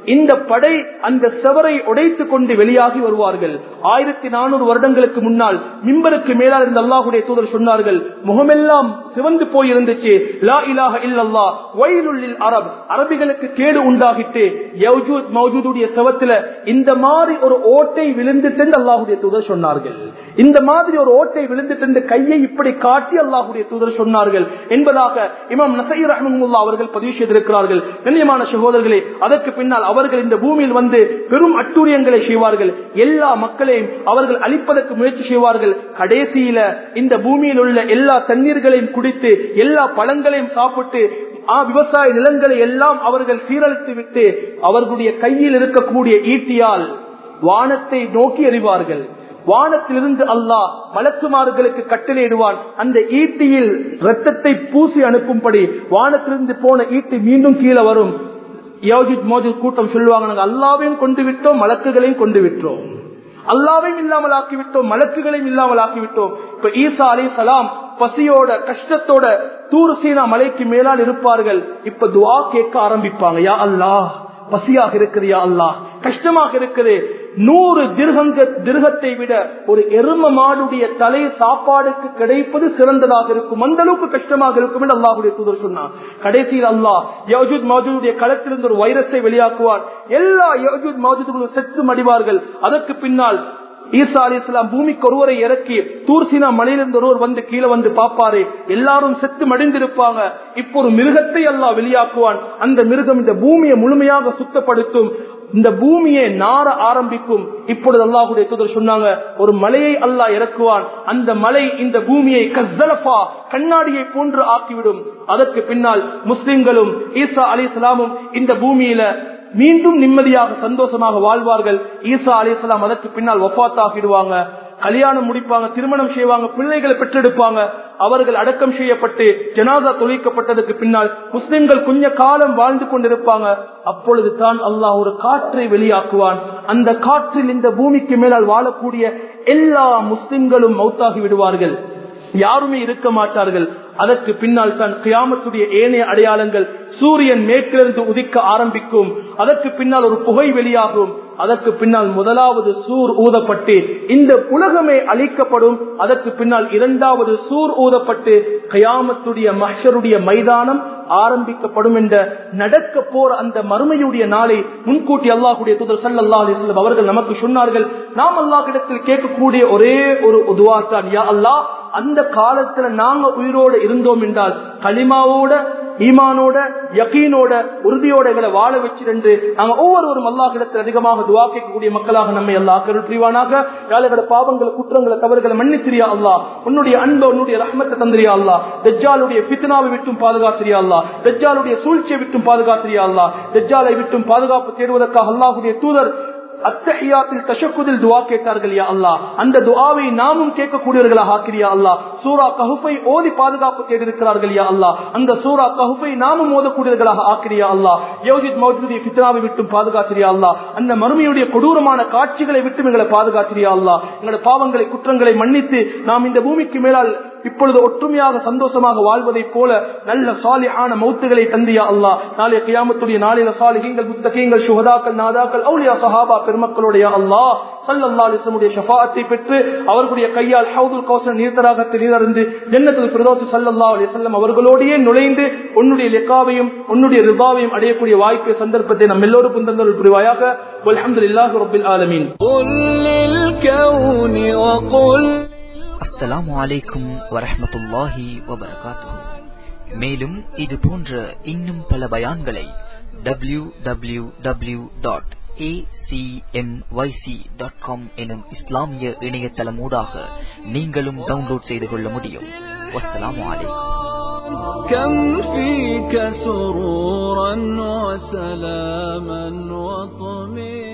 இந்த படை அந்த செவரை உடைத்து கொண்டு வெளியாகி வருவார்கள் ஆயிரத்தி நானூறு வருடங்களுக்கு முன்னால் மிம்பருக்கு மேலால் இருந்த அல்லாஹுடைய தூதர் சொன்னார்கள் முகமெல்லாம் சிவந்து போயிருந்துச்சு லா இலாஹ இல்லல்லா வயலுள்ளில் அரப் அரபிகளுக்கு கேடு உண்டாகிட்டு யௌஜூத் மௌஜூதுடைய செவத்துல இந்த மாதிரி ஒரு ஓட்டை விழுந்துட்டு அல்லாஹுடைய தூதர் சொன்னார்கள் இந்த மாதிரி ஒரு ஓட்டை விழுந்துட்டு கையை இப்படி காட்டி அல்லாஹுடைய தூதர் சொன்னார்கள் என்பதாக இமாம் நசை ரஹமுல்லா அவர்கள் பதிவு செய்திருக்கிறார்கள் கண்ணியமான சகோதரர்களே அதற்கு பின்னால் அவர்கள் இந்த பூமியில் வந்து பெரும் அட்டூழியங்களை செய்வார்கள் எல்லா மக்களையும் அவர்கள் அழிப்பதற்கு முயற்சி செய்வார்கள் கடைசியில இந்த பூமியில் உள்ள எல்லா தண்ணீர்களையும் குடித்து எல்லா பழங்களையும் சாப்பிட்டு ஆ, விவசாய நிலங்களை எல்லாம் அவர்கள் சீரழித்து விட்டு அவர்களுடைய கையில் இருக்கக்கூடிய ஈட்டியால் வானத்தை நோக்கி எறிவார்கள் வானத்திலிருந்து அல்லாஹ் மலக்குமார்களுக்கு கட்டளையிடுவான் அந்த ஈட்டியில் ரத்தத்தை பூசி அனுப்பும்படி வானத்திலிருந்து போன ஈட்டி மீண்டும் கீழே வரும் யோஜித் மோஜித் கூட்டம் சொல்லுவாங்க நாங்க அல்லாவையும் கொண்டு விட்டோம் மலக்குகளையும் கொண்டு விட்டோம் அல்லாவையும் இல்லாமல் ஆக்கிவிட்டோம் மலக்குகளையும் இல்லாமல் ஆக்கிவிட்டோம் இப்ப ஈசா அலி சலாம் பசியோட கஷ்டத்தோட தூர் சீனா மலைக்கு மேலால் இருப்பார்கள் இப்ப துவா கேட்க ஆரம்பிப்பாங்க யா அல்லாஹ் பசியாக இருக்குது யா அல்லாஹ் கஷ்டமாக இருக்குது நூறு திருகங்க திருகத்தை விட ஒரு எரும மாடுடைய தலை சாப்பாடுக்கு கிடைப்பது சிறந்ததாக இருக்கும் அந்த அளவுக்கு கஷ்டமாக இருக்கும் என்று அல்லாஹுடைய தூதர் சொன்னார் கடைசியில் அல்லாஹ் யஜூத் மௌஜூதுடைய களத்திலிருந்து ஒரு வைரஸை வெளியாக்குவார் எல்லா யஜூத் மௌஜூதுகளும் செத்து மடிவார்கள் அதற்கு பின்னால் ஈசா அலி இஸ்லாம் பூமிக்கு ஒருவரை இறக்கி தூர்சினா மலையிலிருந்து ஒருவர் வந்து கீழே வந்து பாப்பாரு எல்லாரும் செத்து மடிந்திருப்பாங்க இப்போ ஒரு மிருகத்தை எல்லாம் வெளியாக்குவான் அந்த மிருகம் இந்த பூமியை முழுமையாக சுத்தப்படுத்தும் இந்த பூமியை நார ஆரம்பிக்கும் இப்பொழுது அல்லாஹுடைய தூதர் சொன்னாங்க ஒரு மலையை அல்லாஹ் இறக்குவான் அந்த மலை இந்த பூமியை கஸ்ஸலஃபா கண்ணாடியை போன்று ஆக்கிவிடும் அதற்கு பின்னால் முஸ்லிம்களும் ஈசா அலி இஸ்லாமும் இந்த பூமியில மீண்டும் நிம்மதியாக சந்தோஷமாக வாழ்வார்கள் ஈசா அலி இஸ்லாம் அதற்கு பின்னால் ஒப்பாத்தாகிடுவாங்க கல்யாணம் முடிப்பாங்க திருமணம் செய்வாங்க பிள்ளைகளை பெற்றெடுப்பாங்க அவர்கள் அடக்கம் செய்யப்பட்டு ஜனாதா தொழிக்கப்பட்டதற்கு பின்னால் முஸ்லிம்கள் கொஞ்ச காலம் வாழ்ந்து கொண்டிருப்பாங்க அப்பொழுது தான் அல்லாஹ் ஒரு காற்றை வெளியாக்குவான் அந்த காற்றில் இந்த பூமிக்கு மேலால் வாழக்கூடிய எல்லா முஸ்லிம்களும் மௌத்தாகி விடுவார்கள் யாருமே இருக்க மாட்டார்கள் அதற்கு பின்னால் தான் கியாமத்துடைய ஏனைய அடையாளங்கள் சூரியன் மேற்கிலிருந்து உதிக்க ஆரம்பிக்கும் அதற்கு பின்னால் ஒரு புகை வெளியாகும் அதற்கு பின்னால் முதலாவது சூர் ஊதப்பட்டு இந்த உலகமே அழிக்கப்படும் அதற்கு பின்னால் இரண்டாவது சூர் ஊதப்பட்டு கயாமத்துடைய மஹருடைய மைதானம் ஆரம்பிக்கப்படும் என்ற நடக்க போற அந்த மறுமையுடைய நாளை முன்கூட்டி அல்லாஹுடைய தூதர் சல்லா அலிஸ்லம் அவர்கள் நமக்கு சொன்னார்கள் நாம் அல்லாஹிடத்தில் கேட்கக்கூடிய ஒரே ஒரு உதுவாத்தான் யா அல்லாஹ் அந்த காலத்துல நாங்க உயிரோடு இருந்தோம் என்றால் களிமாவோட ஈமானோட யக்கீனோட உறுதியோட எங்களை வாழ வச்சிருந்து நாங்க ஒவ்வொருவரும் அல்லாஹிடத்தில் அதிகமாக துவா கேட்கக்கூடிய மக்களாக நம்மை அல்லாஹ் கருள் புரிவானாக யாழகள பாவங்களை குற்றங்களை தவறுகளை மன்னித்திரியா அல்லாஹ் உன்னுடைய அன்பை உன்னுடைய ரஹ்மத்தை தந்திரியா அல்லாஹ் தஜ்ஜாலுடைய பித்னாவை விட்டும் பாதுகாத்திரியா அல்லாஹ் தஜ்ஜாலுடைய சூழ்ச்சியை விட்டும் பாதுகாத்திரியா அல்லாஹ் தஜ்ஜாலை விட்டும் பாதுகாப்பு தேடுவதற்காக அல்லாஹுடைய தூதர் அத்தஹியாத்தில் தஷக்குதில் துவா கேட்டார்கள் யா அல்லாஹ் அந்த துவாவை நாமும் கேட்கக்கூடியவர்களாக ஆக்கிரியா அல்லாஹ் சூரா கஹுஃபை ஓதி பாதுகாப்பு தேடிருக்கிறார்கள் யா அல்லாஹ் அந்த சூரா கஹுஃபை நாமும் ஓதக்கூடியவர்களாக ஆக்கிரியா அல்லாஹ் யோஜித் மௌஜூதிய ஃபித்னாவை விட்டும் பாதுகாத்திரியா அல்லாஹ் அந்த மறுமையுடைய கொடூரமான காட்சிகளை விட்டு எங்களை பாதுகாத்திரியா அல்லாஹ் எங்களோட பாவங்களை குற்றங்களை மன்னித்து நாம் இந்த பூமிக்கு மேலால் இப்பொழுது ஒற்றுமையாக சந்தோஷமாக வாழ்வதை போல நல்ல சாலியான மௌத்துகளை தந்தியா அல்லாஹ் நாளைய கியாமத்துடைய நாளில சாலிகங்கள் புத்தகங்கள் சுகதாக்கள் நாதாக்கள் அவுலியா சஹாபா பெருமக்களுடைய அல்லாஹ் சல்லல்லா அலிஸ்லமுடைய ஷஃபாத்தை பெற்று அவர்களுடைய கையால் ஹவுதுல் கௌசல் நீர்த்தராகத்தில் நீரறிந்து ஜன்னத்துல் பிரதோசு சல்லல்லா அலிசல்லம் அவர்களோடையே நுழைந்து உன்னுடைய லெக்காவையும் உன்னுடைய ரிபாவையும் அடையக்கூடிய வாய்ப்பு சந்தர்ப்பத்தை நம் எல்லோருக்கும் தந்தல் புரிவாயாக அல்ஹம்துலில்லாஹி ரப்பில் ஆலமீன் قل للكون وقل அஸ்ஸலாமு அலைக்கும் வரஹ்மத்துல்லாஹி வபரகாத்துஹு மேலும் இது போன்ற இன்னும் பல பயான்களை W W W dot dot com எனும் இஸ்லாமிய இணையதளமூடாக நீங்களும் டவுன்லோட் செய்து கொள்ள முடியும் வஸ்ஸலாமு அலைக்கும் كم فيك سرورا وسلاما وطمئنا